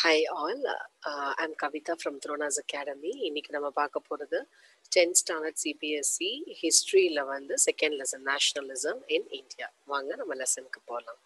Hi all, uh, I'm Kavita from Thronas Academy. இன்னைக்கு நம்ம பார்க்க போறது 10th ஸ்டாண்டர்ட் சிபிஎஸ்சி ஹிஸ்ட்ரியில் வந்து second lesson nationalism in India வாங்க நம்ம லெசனுக்கு போகலாம்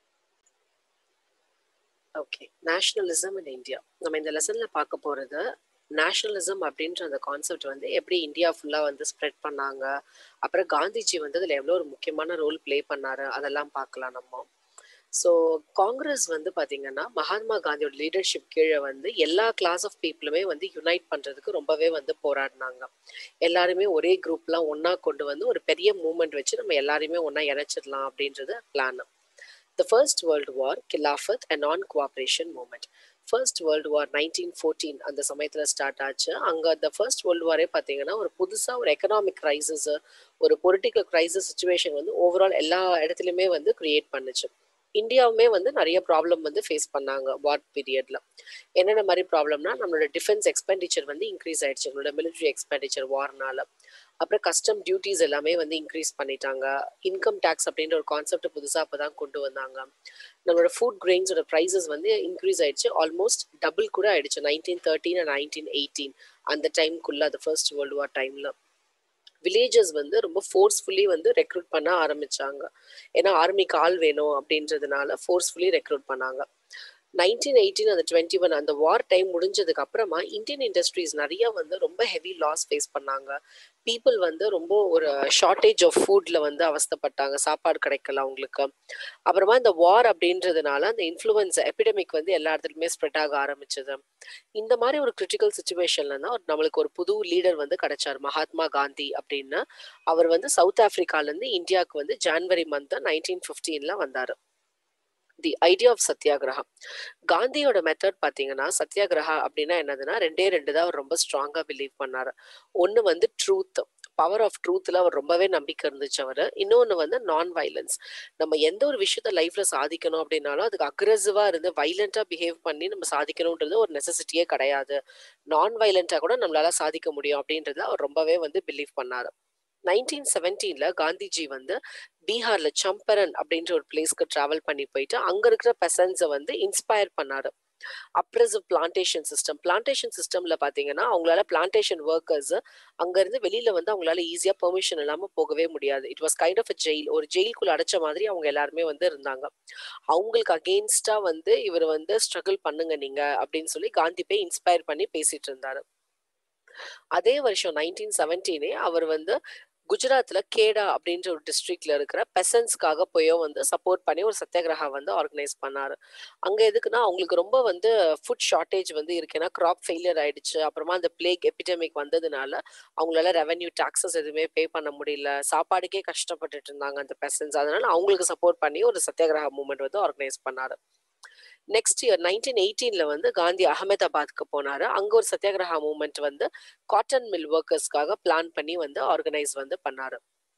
ஓகே நேஷனலிசம் இன் இந்தியா நம்ம இந்த லெசன்ல பார்க்க போறது நேஷனலிசம் அப்படின்ற அந்த கான்செப்ட் வந்து எப்படி இந்தியா ஃபுல்லாக வந்து ஸ்ப்ரெட் பண்ணாங்க அப்புறம் காந்திஜி வந்து அதில் எவ்வளோ ஒரு முக்கியமான ரோல் ப்ளே பண்ணாரு அதெல்லாம் பார்க்கலாம் நம்ம ஸோ காங்கிரஸ் வந்து பார்த்தீங்கன்னா மகாத்மா காந்தியோட லீடர்ஷிப் கீழே வந்து எல்லா கிளாஸ் ஆஃப் பீப்புளுமே வந்து யுனைட் பண்ணுறதுக்கு ரொம்பவே வந்து போராடினாங்க எல்லாருமே ஒரே குரூப்லாம் ஒன்றா கொண்டு வந்து ஒரு பெரிய மூமெண்ட் வச்சு நம்ம எல்லாருமே ஒன்றா இணைச்சிடலாம் அப்படின்றது plan the first world war Khilafat and non cooperation movement first world war nineteen fourteen அந்த சமயத்தில் ஸ்டார்ட் ஆச்சு அங்கே அந்த ஃபர்ஸ்ட் வேர்ல்டு வாரே பார்த்தீங்கன்னா ஒரு புதுசாக ஒரு எக்கனாமிக் க்ரைசிஸ் ஒரு பொலிட்டிக்கல் க்ரைசிஸ் சுச்சுவேஷன் வந்து ஓவரால் எல்லா இடத்துலையுமே வந்து க்ரியேட் பண்ணுச்சு இந்தியாவுமே வந்து நிறைய ப்ராப்ளம் வந்து ஃபேஸ் பண்ணாங்க வார் பீரியட்ல என்னென்ன மாதிரி ப்ராப்ளம்னா நம்மளோட டிஃபென்ஸ் எக்ஸ்பெண்டிச்சர் வந்து இன்க்ரீஸ் ஆயிடுச்சு நம்மளோட மிலிட்ரி எக்ஸ்பெண்டிச்சர் வார்னால அப்புறம் கஸ்டம் டியூட்டிஸ் எல்லாமே வந்து இன்க்ரீஸ் பண்ணிட்டாங்க இன்கம் டேக்ஸ் அப்படின்ற ஒரு கான்செப்ட் புதுசாக அப்போ தான் கொண்டு வந்தாங்க நம்மளோட ஃபுட் கிரெயின்ஸோட ப்ரைஸஸ் வந்து இன்க்ரீஸ் ஆயிடுச்சு ஆல்மோஸ்ட் டபுள் கூட ஆயிடுச்சு nineteen thirteen and nineteen eighteen அந்த டைம்குள்ள அது ஃபர்ஸ்ட் வேர்ல்டு வார் டைம்ல வில்லேஜஸ் வந்து ரொம்ப ஃபோர்ஸ்ஃபுல்லி வந்து ரெக்ரூட் பண்ண ஆரம்பிச்சாங்க ஏன்னா ஆர்மிக்கு ஆள் வேணும் அப்படின்றதுனால ஃபோர்ஸ்ஃபுல்லி ரெக்ரூட் பண்ணாங்க நைன்டீன் எயிட்டீன் அந்த டுவெண்ட்டி ஒன் அந்த வார் டைம் முடிஞ்சதுக்கு அப்புறமா இந்தியன் இண்டஸ்ட்ரீஸ் நிறைய வந்து ரொம்ப ஹெவி லாஸ் ஃபேஸ் பண்ணாங்க பீப்புள் வந்து ரொம்ப ஒரு ஷார்ட்டேஜ் ஆஃப் ஃபுட்ல வந்து அவஸ்தப்பட்டாங்க சாப்பாடு கிடைக்கல அவங்களுக்கு அப்புறமா இந்த வார் அப்படின்றதுனால அந்த இன்ஃப்ளூயன்ஸ் எபிடமிக் வந்து எல்லா இடத்துலையுமே ஸ்ப்ரெட் ஆக ஆரம்பிச்சது இந்த மாதிரி ஒரு கிரிட்டிக்கல் சுச்சுவேஷன்ல தான் நம்மளுக்கு ஒரு புது லீடர் வந்து கிடைச்சார் மகாத்மா காந்தி அப்படின்னு அவர் வந்து சவுத் ஆப்பிரிக்கால இருந்து இந்தியாவுக்கு வந்து ஜான்வரி மந்த் நைன்டீன் ஃபிஃப்டீன்ல வந்தாரு தி ஐடியா ஆஃப் சத்யாகிரகா காந்தியோட மெத்தட் பார்த்தீங்கன்னா சத்யாகிரகா அப்படின்னா என்னதுன்னா ரெண்டே ரெண்டு தான் அவர் ரொம்ப ஸ்ட்ராங்காக பிலீவ் பண்ணாரு ஒன்று வந்து ட்ரூத் பவர் ஆஃப் ட்ரூத்தில் அவர் ரொம்பவே நம்பிக்கை இருந்துச்சு அவர் இன்னொன்று வந்து நான் வைலன்ஸ் நம்ம எந்த ஒரு விஷயத்த லைஃப்ல சாதிக்கணும் அப்படின்னாலும் அதுக்கு அக்ரெசிவாக இருந்து வைலண்ட்டாக பிஹேவ் பண்ணி நம்ம சாதிக்கணுன்றது ஒரு நெசசிட்டியே கிடையாது நான் வைலண்ட்டாக கூட நம்மளால சாதிக்க முடியும் அப்படின்றத அவர் ரொம்பவே வந்து பிலீவ் பண்ணாரு நைன்டீன் செவன்டீன்ல காந்திஜி வந்து பீகார்ல சம்பரன் அப்படின்ற ஒரு பிளேஸ்க்கு டிராவல் பண்ணி போயிட்டு அங்க இருக்கிற பெசன்ஸை வந்து இன்ஸ்பயர் பண்ணாரு அப்ரெசிவ் பிளான்டேஷன் சிஸ்டம் பிளான்டேஷன் சிஸ்டம்ல பாத்தீங்கன்னா அவங்களால பிளான்டேஷன் ஒர்க்கர்ஸ் அங்க இருந்து வெளியில வந்து அவங்களால ஈஸியா பெர்மிஷன் இல்லாம போகவே முடியாது it was kind of a jail ஒரு ஜெயிலுக்குள்ள அடைச்ச மாதிரி அவங்க எல்லாருமே வந்து இருந்தாங்க அவங்களுக்கு அகெயின்ஸ்டா வந்து இவர் வந்து ஸ்ட்ரகிள் பண்ணுங்க நீங்க அப்படின்னு சொல்லி காந்தி போய் இன்ஸ்பயர் பண்ணி பேசிட்டு இருந்தாரு அதே வருஷம் நைன்டீன் செவன்டீனே அவர் வந்து குஜராத்ல கேடா அப்படின்ற ஒரு டிஸ்ட்ரிக்ட்ல இருக்கிற பெசன்ஸ்க்காக போயோ வந்து சப்போர்ட் பண்ணி ஒரு சத்தியாகிரகா வந்து ஆர்கனைஸ் பண்ணாரு அங்க எதுக்குன்னா அவங்களுக்கு ரொம்ப வந்து ஃபுட் ஷார்ட்டேஜ் வந்து இருக்கு ஏன்னா கிராப் ஃபெயிலியர் ஆயிடுச்சு அப்புறமா அந்த பிளேக் எபிடமிக் வந்ததுனால அவங்களால ரெவன்யூ டாக்ஸஸ் எதுவுமே பே பண்ண முடியல சாப்பாடுக்கே கஷ்டப்பட்டுட்டு இருந்தாங்க அந்த பெசன்ஸ் அதனால அவங்களுக்கு சப்போர்ட் பண்ணி ஒரு சத்தியாகிரகா மூவ்மெண்ட் வந்து ஆர்கனைஸ் பண்ணாரு நெக்ஸ்ட் இயர் நைன்டீன் எயிட்டீன்ல வந்து காந்தி அகமதாபாத்க்கு போனாரு அங்க ஒரு சத்தியாகிரகா மூவ்மெண்ட் வந்து காட்டன் மில் ஒர்க்கர்ஸ்க்காக பிளான் பண்ணி வந்து ஆர்கனைஸ் வந்து பண்ணாரு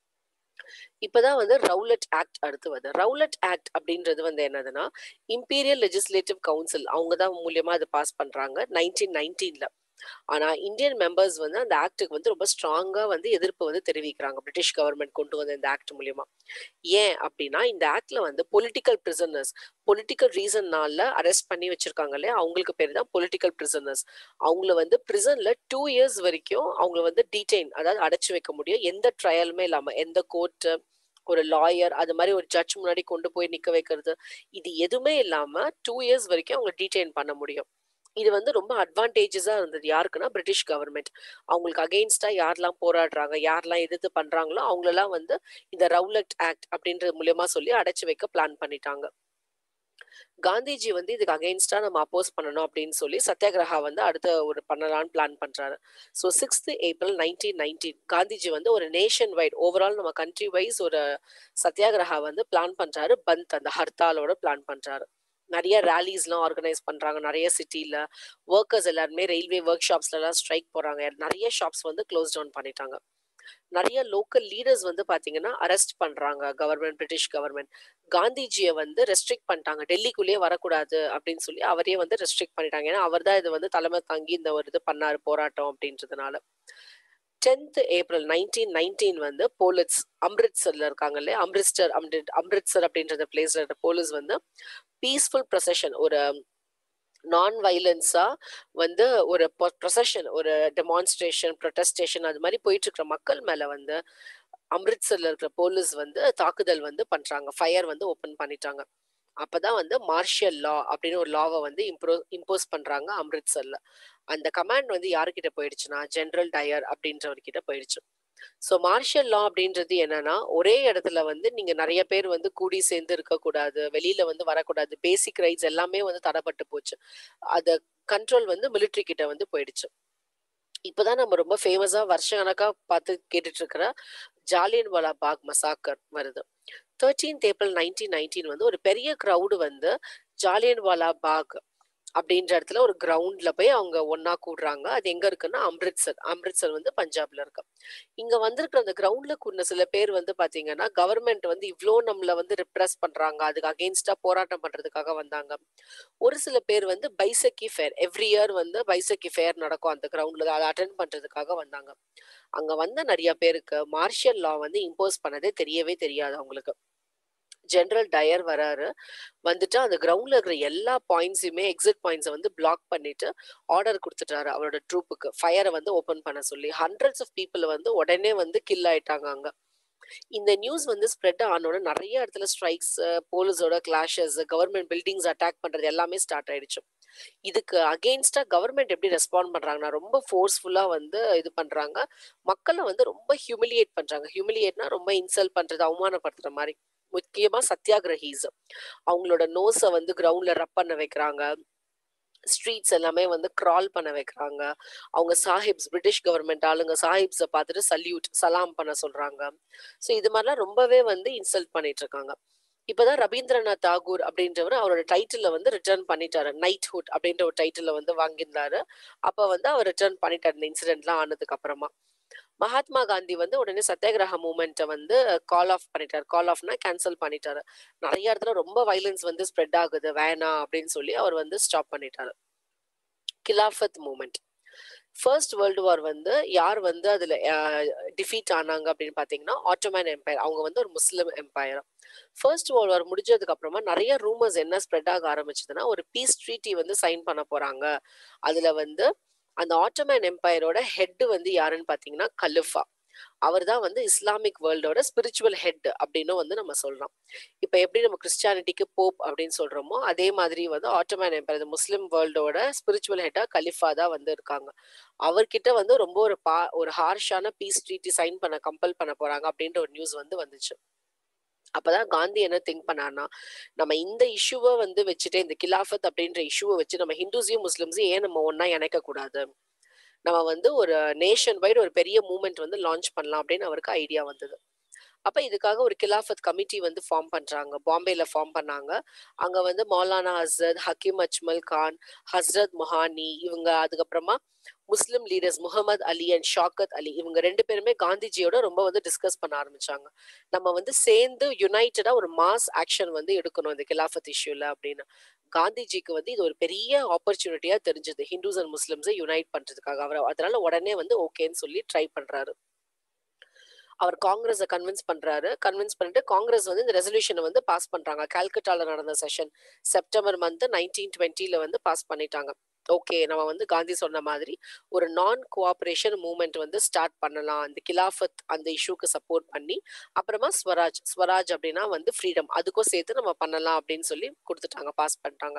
இப்பதான் வந்து ரவுலட் ஆக்ட் அடுத்து வருது ரவுலட் ஆக்ட் அப்படின்றது வந்து என்னதுன்னா இம்பீரியல் லெஜிஸ்லேட்டிவ் கவுன்சில் அவங்க தான் மூலியமா அதை பாஸ் பண்றாங்க நைன்டீன் நைன்டீன்ல ஆனா இந்தியன் மெம்பர்ஸ் வந்து அந்த ஆக்டுக்கு வந்து ரொம்ப ஸ்ட்ராங்கா வந்து எதிர்ப்பு வந்து தெரிவிக்கிறாங்க பிரிட்டிஷ் கவர்மெண்ட் கொண்டு வந்த இந்த ஆக்ட் மூலியமா ஏன் அப்படின்னா இந்த ஆக்ட்ல வந்து பொலிட்டிக்கல் பிரிசனர்ஸ் பொலிட்டிக்கல் ரீசன்னால அரெஸ்ட் பண்ணி வச்சிருக்காங்க இல்லையா அவங்களுக்கு பேர் தான் பொலிட்டிக்கல் பிரிசனர்ஸ் அவங்கள வந்து பிரிசன்ல டூ இயர்ஸ் வரைக்கும் அவங்கள வந்து டீடைன் அதாவது அடைச்சு வைக்க முடியும் எந்த ட்ரையலுமே இல்லாம எந்த கோர்ட்டு ஒரு லாயர் அது மாதிரி ஒரு ஜட்ஜ் முன்னாடி கொண்டு போய் நிக்க வைக்கிறது இது எதுவுமே இல்லாம டூ இயர்ஸ் வரைக்கும் அவங்க டீடைன் பண்ண முடியும் இது வந்து ரொம்ப அட்வான்டேஜஸா இருந்தது யாருக்குன்னா பிரிட்டிஷ் கவர்மெண்ட் அவங்களுக்கு அகெயின்ஸ்டா யாரெல்லாம் போராடுறாங்க யாரெல்லாம் எதிர்த்து பண்றாங்களோ அவங்களெல்லாம் வந்து இந்த ரவுலட் ஆக்ட் அப்படின்றது மூலியமா சொல்லி அடைச்சு வைக்க பிளான் பண்ணிட்டாங்க காந்திஜி வந்து இதுக்கு அகெயின்ஸ்டா நம்ம அப்போஸ் பண்ணணும் அப்படின்னு சொல்லி சத்தியாகிரகா வந்து அடுத்த ஒரு பண்ணலான்னு பிளான் பண்றாரு so sixth April nineteen nineteen Gandhiji வந்து ஒரு நேஷன் வைட் ஓவரால் நம்ம கண்ட்ரி வைஸ் ஒரு சத்தியாகிரகா வந்து பிளான் பண்றாரு பந்த் அந்த ஹர்த்தாலோட பிளான் பண்றாரு நிறைய ரேலிஸ்லாம் ஆர்கனைஸ் பண்றாங்க நிறைய சிட்டில ஒர்க்கர்ஸ் எல்லாருமே ரயில்வே ஒர்க் ஷாப்ஸ்ல எல்லாம் ஸ்ட்ரைக் போறாங்க நிறைய ஷாப்ஸ் வந்து க்ளோஸ் டவுன் பண்ணிட்டாங்க நிறைய லோக்கல் லீடர்ஸ் வந்து பாத்தீங்கன்னா அரெஸ்ட் பண்றாங்க கவர்மெண்ட் பிரிட்டிஷ் கவர்மெண்ட் காந்திஜியை வந்து ரெஸ்ட்ரிக்ட் பண்ணிட்டாங்க டெல்லிக்குள்ளேயே வரக்கூடாது அப்படின்னு சொல்லி அவரே வந்து ரெஸ்ட்ரிக்ட் பண்ணிட்டாங்க ஏன்னா அவர் தான் இது வந்து தலைமை தாங்கி இந்த ஒரு இது பண்ணாரு போராட்டம் அப்படின்றதுனால டென்த் ஏப்ரல் நைன்டீன் நைன்டீன் வந்து போலீஸ் அம்ரித்சர்ல இருக்காங்க இல்லையா அம்ரிஸ்டர் அம்ரித் அம்ரித்சர் அப்படின்ற பிளேஸ்ல இருக்க போலீஸ் வந்து பீஸ்ஃபுல் ப்ரொசஷன் ஒரு நான் வைலன்ஸா வந்து ஒரு ப்ரொசஷன் ஒரு டெமான்ஸ்ட்ரேஷன் ப்ரொட்டஸ்டேஷன் அது மாதிரி போயிட்டு இருக்கிற மக்கள் மேல வந்து அம்ரித்சர்ல இருக்கிற போலீஸ் வந்து தாக்குதல் வந்து பண்றாங்க ஃபயர் வந்து ஓபன் பண்ணிட்டாங்க அப்பதான் வந்து மார்ஷியல் லா அப்படின்னு ஒரு லாவை வந்து இம்ப்ரோ இம்போஸ் பண்றாங்க அம்ரித்சர்ல அந்த கமாண்ட் வந்து யாருக்கிட்ட போயிடுச்சுன்னா ஜெனரல் டயர் அப்படின்றவர்கிட்ட போயிடுச்சு ஸோ மார்ஷியல் லா அப்படின்றது என்னன்னா ஒரே இடத்துல வந்து நீங்க நிறைய பேர் வந்து கூடி சேர்ந்து இருக்கக்கூடாது வெளியில வந்து வரக்கூடாது பேசிக் ரைட்ஸ் எல்லாமே வந்து தடைப்பட்டு போச்சு அத கண்ட்ரோல் வந்து மிலிட்ரி கிட்ட வந்து போயிடுச்சு இப்பதான் நம்ம ரொம்ப ஃபேமஸா வருஷ கணக்கா பார்த்து கேட்டுட்டு இருக்கிற ஜாலியன் வாலா பாக் மசாக்கர் வருது தேர்ட்டீன்த் ஏப்ரல் நைன்டீன் நைன்டீன் வந்து ஒரு பெரிய க்ரௌடு வந்து ஜாலியன் வாலா பாக் அப்படின்ற இடத்துல ஒரு கிரவுண்ட்ல போய் அவங்க ஒன்னா கூடுறாங்க அது எங்க இருக்குன்னா அம்ரித்சர் அம்ரித்சர் வந்து பஞ்சாப்ல இருக்கு இங்க வந்திருக்கிற அந்த கிரவுண்ட்ல கூடின சில பேர் வந்து பாத்தீங்கன்னா கவர்மெண்ட் வந்து இவ்ளோ நம்மள வந்து ரிப்ரஸ் பண்றாங்க அதுக்கு அகெயின்ஸ்டா போராட்டம் பண்றதுக்காக வந்தாங்க ஒரு சில பேர் வந்து பைசக்கி ஃபேர் எவ்ரி இயர் வந்து பைசக்கி ஃபேர் நடக்கும் அந்த கிரவுண்ட்ல அதை அட்டன் பண்றதுக்காக வந்தாங்க அங்க வந்த நிறைய பேருக்கு மார்ஷியல் லா வந்து இம்போஸ் பண்ணதே தெரியவே தெரியாது அவங்களுக்கு ஜெனரல் டயர் வராரு வந்துட்டு அந்த கிரவுண்ட்ல இருக்கிற எல்லா பாயிண்ட்ஸுமே எக்ஸிட் பாயிண்ட்ஸை வந்து பிளாக் பண்ணிட்டு ஆர்டர் கொடுத்துட்டாரு அவரோட ட்ரூப்புக்கு ஃபயரை வந்து ஓபன் பண்ண சொல்லி ஹண்ட்ரட்ஸ் ஆஃப் பீப்புள் வந்து உடனே வந்து கில் ஆயிட்டாங்க அங்க இந்த நியூஸ் வந்து ஸ்ப்ரெட் ஆனோட நிறைய இடத்துல ஸ்ட்ரைக்ஸ் போலீஸோட கிளாஷஸ் கவர்மெண்ட் பில்டிங்ஸ் அட்டாக் பண்றது எல்லாமே ஸ்டார்ட் ஆயிடுச்சு இதுக்கு அகெயின்ஸ்டா கவர்மெண்ட் எப்படி ரெஸ்பாண்ட் பண்றாங்கன்னா ரொம்ப ஃபோர்ஸ்ஃபுல்லா வந்து இது பண்றாங்க மக்களை வந்து ரொம்ப ஹியூமிலியேட் பண்றாங்க ஹியூமிலியேட்னா ரொம்ப இன்சல்ட் பண்றது அவமானப்படுத்துற மாதிரி முக்கியமா சத்தியாகிரஹீஸ் அவங்களோட நோஸை வந்து கிரவுண்ட்ல ரப் பண்ண வைக்கிறாங்க ஸ்ட்ரீட்ஸ் எல்லாமே வந்து கிரால் பண்ண வைக்கிறாங்க அவங்க சாஹிப்ஸ் பிரிட்டிஷ் கவர்மெண்ட் ஆளுங்க சாஹிப்ஸை பார்த்துட்டு சல்யூட் சலாம் பண்ண சொல்றாங்க ஸோ இது மாதிரிலாம் ரொம்பவே வந்து இன்சல்ட் பண்ணிட்டு இருக்காங்க இப்பதான் ரவீந்திரநாத் தாகூர் அப்படின்றவர் அவரோட டைட்டில வந்து ரிட்டர்ன் பண்ணிட்டாரு நைட்ஹுட் அப்படின்ற ஒரு டைட்டில வந்து வாங்கியிருந்தாரு அப்ப வந்து அவர் ரிட்டர்ன் பண்ணிட்டாரு இந்த இன்சிடென்ட்லாம் ஆனதுக்கு அப்புறமா மகாத்மா காந்தி வந்து உடனே சத்தியாகிரக மூமெண்ட்டை வந்து கால் ஆஃப் பண்ணிட்டாரு கால் ஆஃப்னா கேன்சல் பண்ணிட்டாரு நிறைய இடத்துல ரொம்ப வைலன்ஸ் வந்து ஸ்ப்ரெட் ஆகுது வேணாம் அப்படின்னு சொல்லி அவர் வந்து ஸ்டாப் பண்ணிட்டாரு கிலாஃபத் மூமெண்ட் ஃபர்ஸ்ட் வேர்ல்டு வார் வந்து யார் வந்து அதுல டிஃபீட் ஆனாங்க அப்படின்னு பாத்தீங்கன்னா ஆட்டோமேன் எம்பையர் அவங்க வந்து ஒரு Muslim empire first world war முடிஞ்சதுக்கு அப்புறமா நிறைய ரூமர்ஸ் என்ன ஸ்ப்ரெட் ஆக ஆரம்பிச்சதுன்னா ஒரு பீஸ் ட்ரீட்டி வந்து சைன் பண்ண போறாங்க அதுல வந்து அந்த ஆட்டோமேன் எம்பையரோட ஹெட் வந்து யாருன்னு பாத்தீங்கன்னா கலிஃபா அவர் தான் வந்து இஸ்லாமிக் வேர்ல்டோட ஸ்பிரிச்சுவல் ஹெட் அப்படின்னு வந்து நம்ம சொல்றோம் இப்ப எப்படி நம்ம கிறிஸ்டியானிட்டிக்கு போப் அப்படின்னு சொல்றோமோ அதே மாதிரி வந்து ஆட்டோமேன் எம்பையர் முஸ்லிம் வேர்ல்டோட ஸ்பிரிச்சுவல் ஹெட்டா கலிஃபா தான் வந்து இருக்காங்க அவர்கிட்ட வந்து ரொம்ப ஒரு பா ஒரு ஹார்ஷான பீஸ் ட்ரீட்டி சைன் பண்ண கம்பல் பண்ண போறாங்க அப்படின்ற ஒரு நியூஸ் வந்து வந்துச்சு அப்பதான் காந்தி என்ன திங்க் பண்ணார்னா நம்ம இந்த இஷ்யூவை வந்து வச்சுட்டு இந்த கிலாஃபத் அப்படின்ற இஷ்யூவை வச்சு நம்ம ஹிந்துஸையும் முஸ்லிம்ஸையும் ஏன் நம்ம ஒன்னா இணைக்க கூடாது நம்ம வந்து ஒரு நேஷன் வைடு ஒரு பெரிய மூமெண்ட் வந்து லான்ச் பண்ணலாம் அப்படின்னு அவருக்கு ஐடியா வந்தது அப்ப இதுக்காக ஒரு கிலாஃபத் கமிட்டி வந்து ஃபார்ம் பண்றாங்க பாம்பேல ஃபார்ம் பண்ணாங்க அங்க வந்து மௌலானா அசத் ஹக்கீம் அஜ்மல் கான் ஹஸ்ரத் மொஹானி இவங்க அதுக்கப்புறமா Muslim leaders Mohammad Ali and Shaukat Ali இவங்க ரெண்டு பேருமே காந்திஜியோட ரொம்ப வந்து டிஸ்கஸ் பண்ண ஆரம்பிச்சாங்க நம்ம வந்து சேர்ந்து யுனைட்டடா ஒரு மாஸ் ஆக்ஷன் வந்து எடுக்கணும் இந்த கிலாஃபத் இஷ்யூல அப்படின்னு காந்திஜிக்கு வந்து இது ஒரு பெரிய ஆப்பர்ச்சுனிட்டியா தெரிஞ்சது ஹிந்துஸ் அண்ட் முஸ்லிம்ஸை யுனைட் பண்றதுக்காக அவர் அதனால உடனே வந்து ஓகேன்னு சொல்லி ட்ரை பண்றாரு அவர் காங்கிரஸை கன்வின்ஸ் பண்றாரு கன்வின்ஸ் பண்ணிட்டு காங்கிரஸ் வந்து இந்த ரெசல்யூஷனை வந்து பாஸ் பண்றாங்க கால்கட்டால நடந்த செஷன் செப்டம்பர் மந்த் நைன்டீன் டுவெண்ட்டில வந்து பாஸ் பண்ணிட்டாங்க ஓகே நம்ம வந்து காந்தி சொன்ன மாதிரி ஒரு நான் கோஆபரேஷன் மூவ்மெண்ட் வந்து ஸ்டார்ட் பண்ணலாம் அந்த கிலாஃபத் அந்த இஷ்யூக்கு சப்போர்ட் பண்ணி அப்புறமா ஸ்வராஜ் ஸ்வராஜ் அப்படின்னா வந்து ஃப்ரீடம் அதுக்கும் சேர்த்து நம்ம பண்ணலாம் அப்படின்னு சொல்லி கொடுத்துட்டாங்க பாஸ் பண்ணிட்டாங்க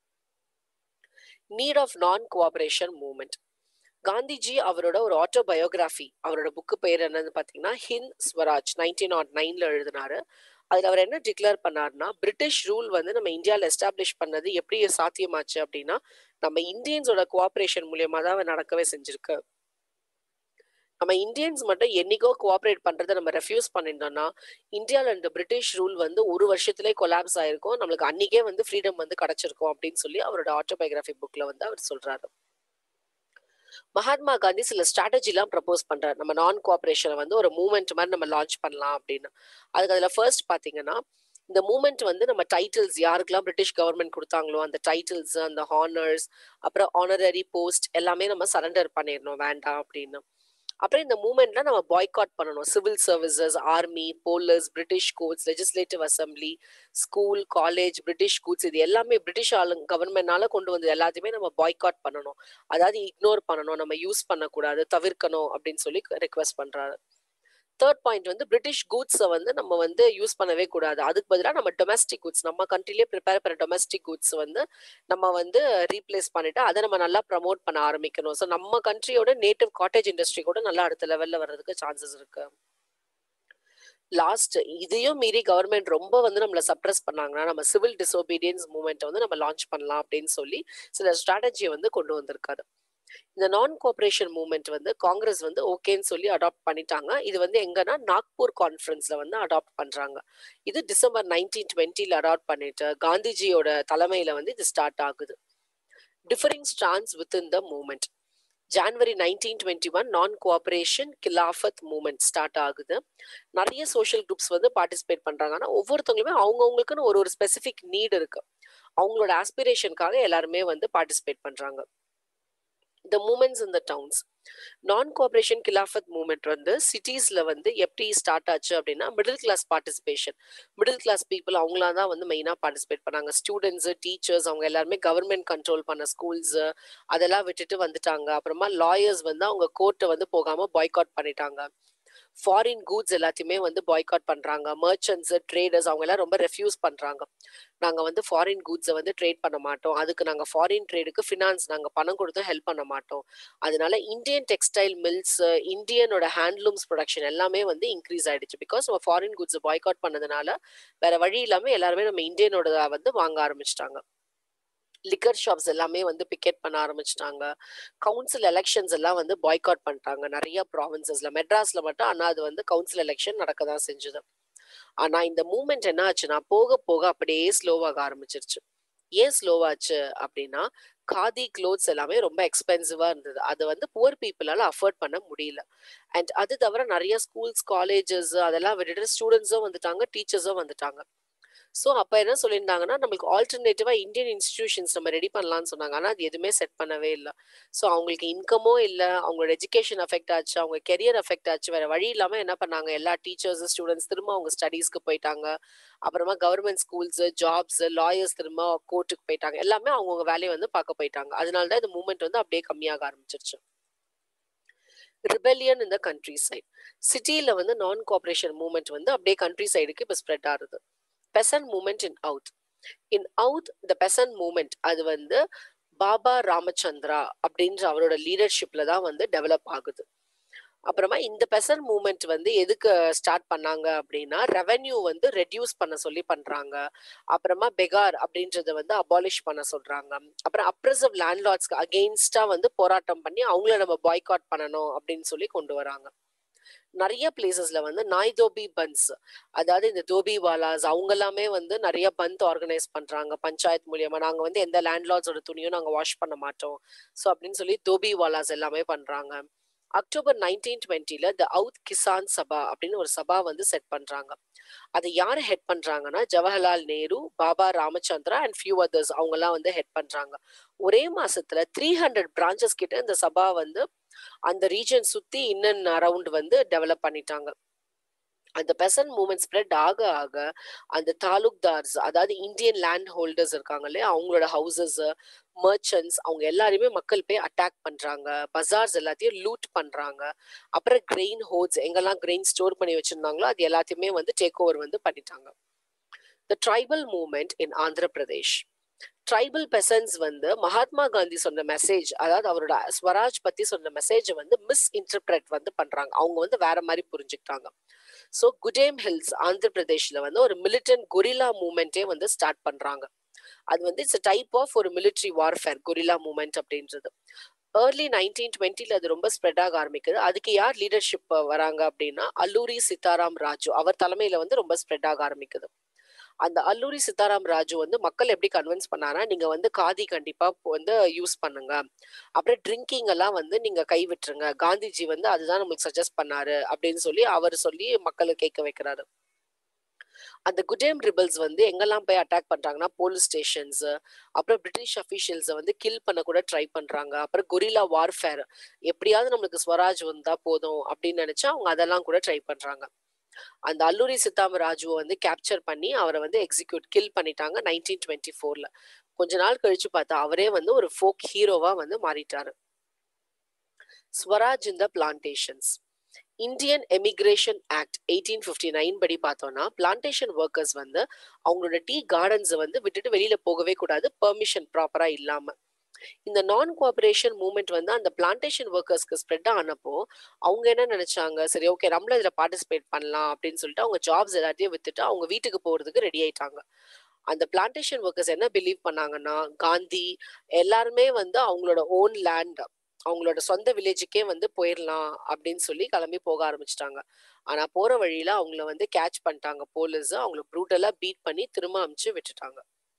need of non cooperation movement Gandhiji அவரோட ஒரு ஆட்டோபயோகிராஃபி அவரோட புக்கு பேர் என்னன்னு பார்த்தீங்கன்னா ஹிந்த் ஸ்வராஜ் நைன்டீன் நாட் நைன்ல எழுதினாரு அதுல அவர் என்ன டிக்ளேர் பண்ணாருன்னா பிரிட்டிஷ் ரூல் வந்து நம்ம இந்தியாவில் எஸ்டாப்ளிஷ் பண்ணது எப்படி சாத்தியமாச்சு அப்படின்னா நம்ம இந்தியன்ஸோட கோஆபரேஷன் மூலியமா தான் நடக்கவே செஞ்சிருக்கு நம்ம இந்தியன்ஸ் மட்டும் என்னைக்கோ கோஆபரேட் பண்றதை நம்ம ரெஃப்யூஸ் பண்ணியிருந்தோம்னா இந்தியாவில் இந்த பிரிட்டிஷ் ரூல் வந்து ஒரு வருஷத்துலேயே கொலாப்ஸ் ஆயிருக்கும் நம்மளுக்கு அன்னைக்கே வந்து ஃப்ரீடம் வந்து கிடைச்சிருக்கும் அப்படின்னு சொல்லி அவரோட ஆட்டோபயோகிராஃபி புக்ல வந்து அவர் சொல்றாரு மகாத்மா காந்தி சில ஸ்ட்ராட்டஜிலாம் ப்ரப்போஸ் பண்றாரு நம்ம நான் கோஆபரேஷனை வந்து ஒரு மூவ்மெண்ட் மாதிரி நம்ம லான்ச் பண்ணலாம் அப்படின்னு அதுக்கு அதுல ஃபர்ஸ்ட் பாத்தீங்கன்னா இந்த மூமெண்ட் வந்து நம்ம டைட்டில்ஸ் யாருக்கெல்லாம் பிரிட்டிஷ் கவர்மெண்ட் கொடுத்தாங்களோ அந்த டைட்டில்ஸ் அந்த ஹானர்ஸ் அப்புறம் ஆனரரி போஸ்ட் எல்லாமே நம்ம சரண்டர் பண்ணிடணும் வேண்டாம் அப்படின்னு அப்புறம் இந்த மூமெண்ட்ல நம்ம பாய்காட் பண்ணணும் civil services army police British courts legislative assembly school college British goods இது எல்லாமே பிரிட்டிஷ் ஆளுங்க கவர்மெண்ட்னால கொண்டு வந்து எல்லாத்தையுமே நம்ம பாய்காட் பண்ணணும் அதாவது இக்னோர் பண்ணணும் நம்ம யூஸ் பண்ணக்கூடாது தவிர்க்கணும் அப்படின்னு சொல்லி ரெக்வஸ்ட் பண்றாரு தேர்ட் பாயிண்ட் வந்து பிரிட்டிஷ் கூட்ஸை வந்து நம்ம வந்து யூஸ் பண்ணவே கூடாது அதுக்கு பதிலாக நம்ம டொமஸ்டிக் குட்ஸ் நம்ம கண்ட்ரிலேயே ப்ரிப்பேர் பண்ண டொமஸ்டிக் குட்ஸ் வந்து நம்ம வந்து ரீப்ளேஸ் பண்ணிட்டு அதை நம்ம நல்லா ப்ரமோட் பண்ண ஆரம்பிக்கணும் ஸோ நம்ம கண்ட்ரியோட நேட்டிவ் காட்டேஜ் இண்டஸ்ட்ரி கூட நல்லா அடுத்த லெவலில் வர்றதுக்கு சான்சஸ் இருக்கு லாஸ்ட் இதையும் மீறி கவர்மெண்ட் ரொம்ப வந்து நம்மளை சப்ரஸ் பண்ணாங்கன்னா நம்ம சிவில் டிசோபீடியன்ஸ் மூவ்மெண்ட்டை வந்து நம்ம லான்ச் பண்ணலாம் அப்படின்னு சொல்லி சில ஸ்ட்ராட்டஜியை வந்து கொண்டு வந்திருக்காரு இந்த நான் கோஆபரேஷன் மூவ்மெண்ட் வந்து காங்கிரஸ் வந்து ஓகேன்னு சொல்லி அடாப்ட் பண்ணிட்டாங்க இது வந்து எங்கன்னா நாக்பூர் கான்ஃபரன்ஸ்ல வந்து அடாப்ட் பண்றாங்க இது டிசம்பர் நைன்டீன் டுவெண்ட்டில அடாப்ட் பண்ணிட்டு காந்திஜியோட தலைமையில வந்து இது ஸ்டார்ட் ஆகுது differing stance with in the movement January nineteen twenty one non cooperation Khilafat movement start ஆகுது நிறைய சோஷியல் குரூப்ஸ் வந்து பார்ட்டிசிபேட் பண்றாங்க ஆனால் ஒவ்வொருத்தவங்களுமே அவங்கவுங்களுக்குன்னு ஒரு ஒரு ஸ்பெசிஃபிக் நீட் இருக்கு அவங்களோட ஆஸ்பிரேஷனுக்காக எல்லாருமே வந்து பார்ட்டிசிபேட் பண்றாங்க the movements in the towns non cooperation Khilafat movement வந்து சிட்டிஸ்ல வந்து எப்படி ஸ்டார்ட் ஆச்சு அப்படின்னா middle class participation middle class people அவங்களா தான் வந்து மெயினாக பார்ட்டிசிபேட் பண்ணாங்க ஸ்டூடெண்ட்ஸ் டீச்சர்ஸ் அவங்க எல்லாருமே கவர்மெண்ட் கண்ட்ரோல் பண்ண ஸ்கூல்ஸ் அதெல்லாம் விட்டுட்டு வந்துட்டாங்க அப்புறமா லாயர்ஸ் வந்து அவங்க கோர்ட்டை வந்து போகாம பாய்காட் பண்ணிட்டாங்க ஃபாரின் கூட்ஸ் எல்லாத்தையுமே வந்து பாய்காட் பண்றாங்க மர்ச்சன்ட்ஸ் ட்ரேடர்ஸ் அவங்க எல்லாம் ரொம்ப ரெஃப்யூஸ் பண்றாங்க நாங்க வந்து ஃபாரின் கூட்ஸை வந்து ட்ரேட் பண்ண மாட்டோம் அதுக்கு நாங்க ஃபாரின் ட்ரேடுக்கு ஃபினான்ஸ் நாங்க பணம் கொடுத்து ஹெல்ப் பண்ண மாட்டோம் அதனால இந்தியன் டெக்ஸ்டைல் மில்ஸ் இந்தியனோட ஹேண்ட்லூம்ஸ் ப்ரொடக்ஷன் எல்லாமே வந்து இன்க்ரீஸ் ஆயிடுச்சு பிகாஸ் நம்ம ஃபாரின் கூட்ஸ் பாய்காட் பண்ணதுனால வேற வழி இல்லாம எல்லாருமே நம்ம இந்தியனோட வந்து வாங்க ஆரம்பிச்சிட்டாங்க லிக்கர் ஷாப்ஸ் எல்லாமே வந்து பிக்கெட் பண்ண ஆரம்பிச்சிட்டாங்க கவுன்சில் எலெக்ஷன்ஸ் எல்லாம் வந்து பாய்காட் பண்ணிட்டாங்க நிறைய ப்ராவின்சஸ்ல மெட்ராஸ்ல மட்டும் ஆனா அது வந்து கவுன்சில் எலெக்ஷன் நடக்க தான் செஞ்சுது ஆனா இந்த மூமெண்ட் என்ன ஆச்சுன்னா போக போக அப்படியே ஸ்லோவாக ஆரம்பிச்சிருச்சு ஏன் ஸ்லோவாச்சு அப்படின்னா காதி க்ளோத்ஸ் எல்லாமே ரொம்ப எக்ஸ்பென்சிவா இருந்தது அது வந்து புவர் பீப்புளால அஃபோர்ட் பண்ண முடியல அண்ட் அது தவிர நிறைய ஸ்கூல்ஸ் காலேஜஸ் அதெல்லாம் விட்டுட்டு ஸ்டூடெண்ட்ஸும் வந்துட்டாங்க டீச்சர்ஸும் வந்துட்டாங்க ஸோ அப்போ என்ன சொல்லியிருந்தாங்கன்னா நம்மளுக்கு ஆல்டர்னேட்டிவா இந்தியன் இன்ஸ்டிடியூஷன்ஸ் நம்ம ரெடி பண்ணலாம்னு சொன்னாங்க ஆனால் அது எதுவுமே செட் பண்ணவே இல்லை ஸோ அவங்களுக்கு இன்கமோ இல்லை அவங்களோட எஜுகேஷன் அஃபெக்ட் ஆச்சு அவங்க கெரியர் அஃபெக்ட் ஆச்சு வேற வழி இல்லாமல் என்ன பண்ணாங்க எல்லா டீச்சர்ஸ் ஸ்டூடெண்ட்ஸ் திரும்ப அவங்க ஸ்டடீஸ்க்கு போயிட்டாங்க அப்புறமா கவர்மெண்ட் ஸ்கூல்ஸ் ஜாப்ஸ் லாயர்ஸ் திரும்ப கோர்ட்டுக்கு போயிட்டாங்க எல்லாமே அவங்கவுங்க வேலையை வந்து பார்க்க போயிட்டாங்க அதனால தான் இந்த மூமெண்ட் வந்து அப்படியே கம்மியாக ஆரம்பிச்சிருச்சு ரிபெலியன் இந்த கண்ட்ரி சைட் சிட்டியில வந்து நான் கோஆபரேஷன் மூவ்மெண்ட் வந்து அப்படியே கண்ட்ரி சைடுக்கு இப்போ ஸ்ப்ரெட் ஆகுது peasant movement in Awadh in Awadh the peasant movement அது வந்து பாபா ராமச்சந்திரா அப்படின்ற அவரோட லீடர்ஷிப்ல தான் வந்து டெவலப் ஆகுது அப்புறமா இந்த பெசன் மூமெண்ட் வந்து எதுக்கு ஸ்டார்ட் பண்ணாங்க அப்படின்னா ரெவென்யூ வந்து ரெடியூஸ் பண்ண சொல்லி பண்றாங்க அப்புறமா பெகார் அப்படின்றத வந்து அபாலிஷ் பண்ண சொல்றாங்க அப்புறம் அப்ரசிவ் லேண்ட்லார்ட்ஸ்க்கு அகெயின்ஸ்டா வந்து போராட்டம் பண்ணி அவங்கள நம்ம பாய்காட் பண்ணணும் அப்படின்னு சொல்லி கொண்டு வராங்க நிறைய பிளேசஸ்ல வந்து நாய் தோபி பன்ஸ் அதாவது இந்த தோபி வாலாஸ் அவங்க எல்லாமே வந்து நிறைய பந்த் ஆர்கனைஸ் பண்றாங்க பஞ்சாயத்து மூலியமா நாங்க வந்து எந்த லேண்ட்லார்ட்ஸோட துணியும் நாங்க வாஷ் பண்ண மாட்டோம் ஸோ அப்படின்னு சொல்லி தோபி வாலாஸ் எல்லாமே பண்றாங்க அக்டோபர் நைன்டீன் டுவெண்ட்டில த அவுத் கிசான் சபா அப்படின்னு ஒரு சபா வந்து செட் பண்றாங்க அதை யார் ஹெட் பண்றாங்கன்னா Jawaharlal Nehru Baba Ramachandra and few others அவங்க எல்லாம் வந்து ஹெட் பண்றாங்க ஒரே மாசத்துல த்ரீ ஹண்ட்ரட் பிரான்ச்சஸ் கிட்ட இந்த சபா வந்து அந்த ரீஜன் சுத்தி இன்னன் அரவுண்ட் வந்து டெவலப் பண்ணிட்டாங்க அந்த பெசன்ட் மூமெண்ட் ஸ்ப்ரெட் ஆக ஆக அந்த தாலுக்தார்ஸ் அதாவது இந்தியன் லேண்ட் ஹோல்டர்ஸ் இருக்காங்க இல்லையா அவங்களோட ஹவுசஸ் மர்ச்சன்ட்ஸ் அவங்க எல்லாருமே மக்கள் போய் அட்டாக் பண்றாங்க பஜார்ஸ் எல்லாத்தையும் லூட் பண்றாங்க அப்புறம் கிரெயின் ஹோட்ஸ் எங்கெல்லாம் கிரெயின் ஸ்டோர் பண்ணி வச்சிருந்தாங்களோ அது எல்லாத்தையுமே வந்து டேக் ஓவர் வந்து பண்ணிட்டாங்க the tribal movement in Andhra Pradesh tribal peasants வந்து மகாத்மா காந்தி சொன்ன மெசேஜ் அதாவது அவரோட ஸ்வராஜ் பத்தி சொன்ன மெசேஜ் வந்து மிஸ் இன்டர்பிரட் வந்து பண்றாங்க அவங்க வந்து வேற மாதிரி புரிஞ்சுக்கிட்டாங்க ஸோ குடேம் ஹில்ஸ் ஆந்திர பிரதேஷ்ல வந்து ஒரு மிலிட்டன்ட் கொரில்லா மூமெண்ட்டே வந்து ஸ்டார்ட் பண்றாங்க அது வந்து இட்ஸ் டைப் ஆஃப் ஒரு மிலிட்ரி வார்ஃபேர் கொரில்லா மூமெண்ட் அப்படின்றது ஏர்லி நைன்டீன் டுவெண்ட்டில அது ரொம்ப ஸ்ப்ரெட் ஆக ஆரம்பிக்குது அதுக்கு யார் லீடர்ஷிப் வராங்க அப்படின்னா அல்லூரி சீதாராம் ராஜு அவர் தலைமையில வந்து ரொம்ப ஸ்ப்ரெட் ஆக ஆரம்பிக்குது அந்த அல்லூரி சீதாராம் ராஜு வந்து மக்கள் எப்படி கன்வின்ஸ் பண்ணாரா நீங்க வந்து காதி கண்டிப்பா வந்து யூஸ் பண்ணுங்க அப்புறம் ட்ரிங்கிங் எல்லாம் வந்து நீங்க கைவிட்டுருங்க காந்திஜி வந்து அதுதான் நம்மளுக்கு சஜஸ்ட் பண்ணாரு அப்படின்னு சொல்லி அவர் சொல்லி மக்களை கேட்க வைக்கிறாரு அந்த குடேம் ரிபல்ஸ் வந்து எங்கெல்லாம் போய் அட்டாக் பண்றாங்கன்னா போலீஸ் ஸ்டேஷன்ஸ் அப்புறம் பிரிட்டிஷ் அஃபீஷியல்ஸை வந்து கில் பண்ண கூட ட்ரை பண்றாங்க அப்புறம் கொரில்லா வார்ஃபேர் எப்படியாவது நம்மளுக்கு ஸ்வராஜ் வந்தா போதும் அப்படின்னு நினைச்சா அவங்க அதெல்லாம் கூட ட்ரை பண்றாங்க அந்த அல்லூரி சித்தாம ராஜுவை வந்து கேப்சர் பண்ணி அவரை வந்து எக்ஸிக்யூட் கில் பண்ணிட்டாங்க நைன்டீன் டுவெண்ட்டி ஃபோர்ல கொஞ்ச நாள் கழிச்சு பார்த்தா அவரே வந்து ஒரு ஃபோக் ஹீரோவா வந்து மாறிட்டாரு swaraj in the plantations Indian emigration act eighteen fifty nine படி பார்த்தோம்னா பிளான்டேஷன் ஒர்க்கர்ஸ் வந்து அவங்களோட டீ கார்டன்ஸை வந்து விட்டுட்டு வெளியில போகவே கூடாது பெர்மிஷன் ப்ராப்பரா இல்லாம இந்த நான் கோஆபரேஷன் மூவ்மெண்ட் வந்து அந்த பிளான்டேஷன் ஒர்க்கர்ஸ்க்கு ஸ்ப்ரெட் ஆனப்போ அவங்க என்ன நினைச்சாங்க சரி ஓகே நம்மள இதுல பார்ட்டிசிபேட் பண்ணலாம் அப்படின்னு சொல்லிட்டு அவங்க ஜாப்ஸ் எல்லாத்தையும் வித்துட்டு அவங்க வீட்டுக்கு போறதுக்கு ரெடி ஆயிட்டாங்க அந்த பிளான்டேஷன் ஒர்க்கர்ஸ் என்ன பிலீவ் பண்ணாங்கன்னா காந்தி எல்லாருமே வந்து அவங்களோட ஓன் லேண்ட் அவங்களோட சொந்த வில்லேஜுக்கே வந்து போயிடலாம் அப்படின்னு சொல்லி கிளம்பி போக ஆரம்பிச்சிட்டாங்க ஆனா போற வழியில அவங்கள வந்து கேட்ச் பண்ணிட்டாங்க போலீஸ் அவங்கள ப்ரூட்டலா பீட் பண்ணி திரும்ப அமிச்சு விட்டுட்டாங்க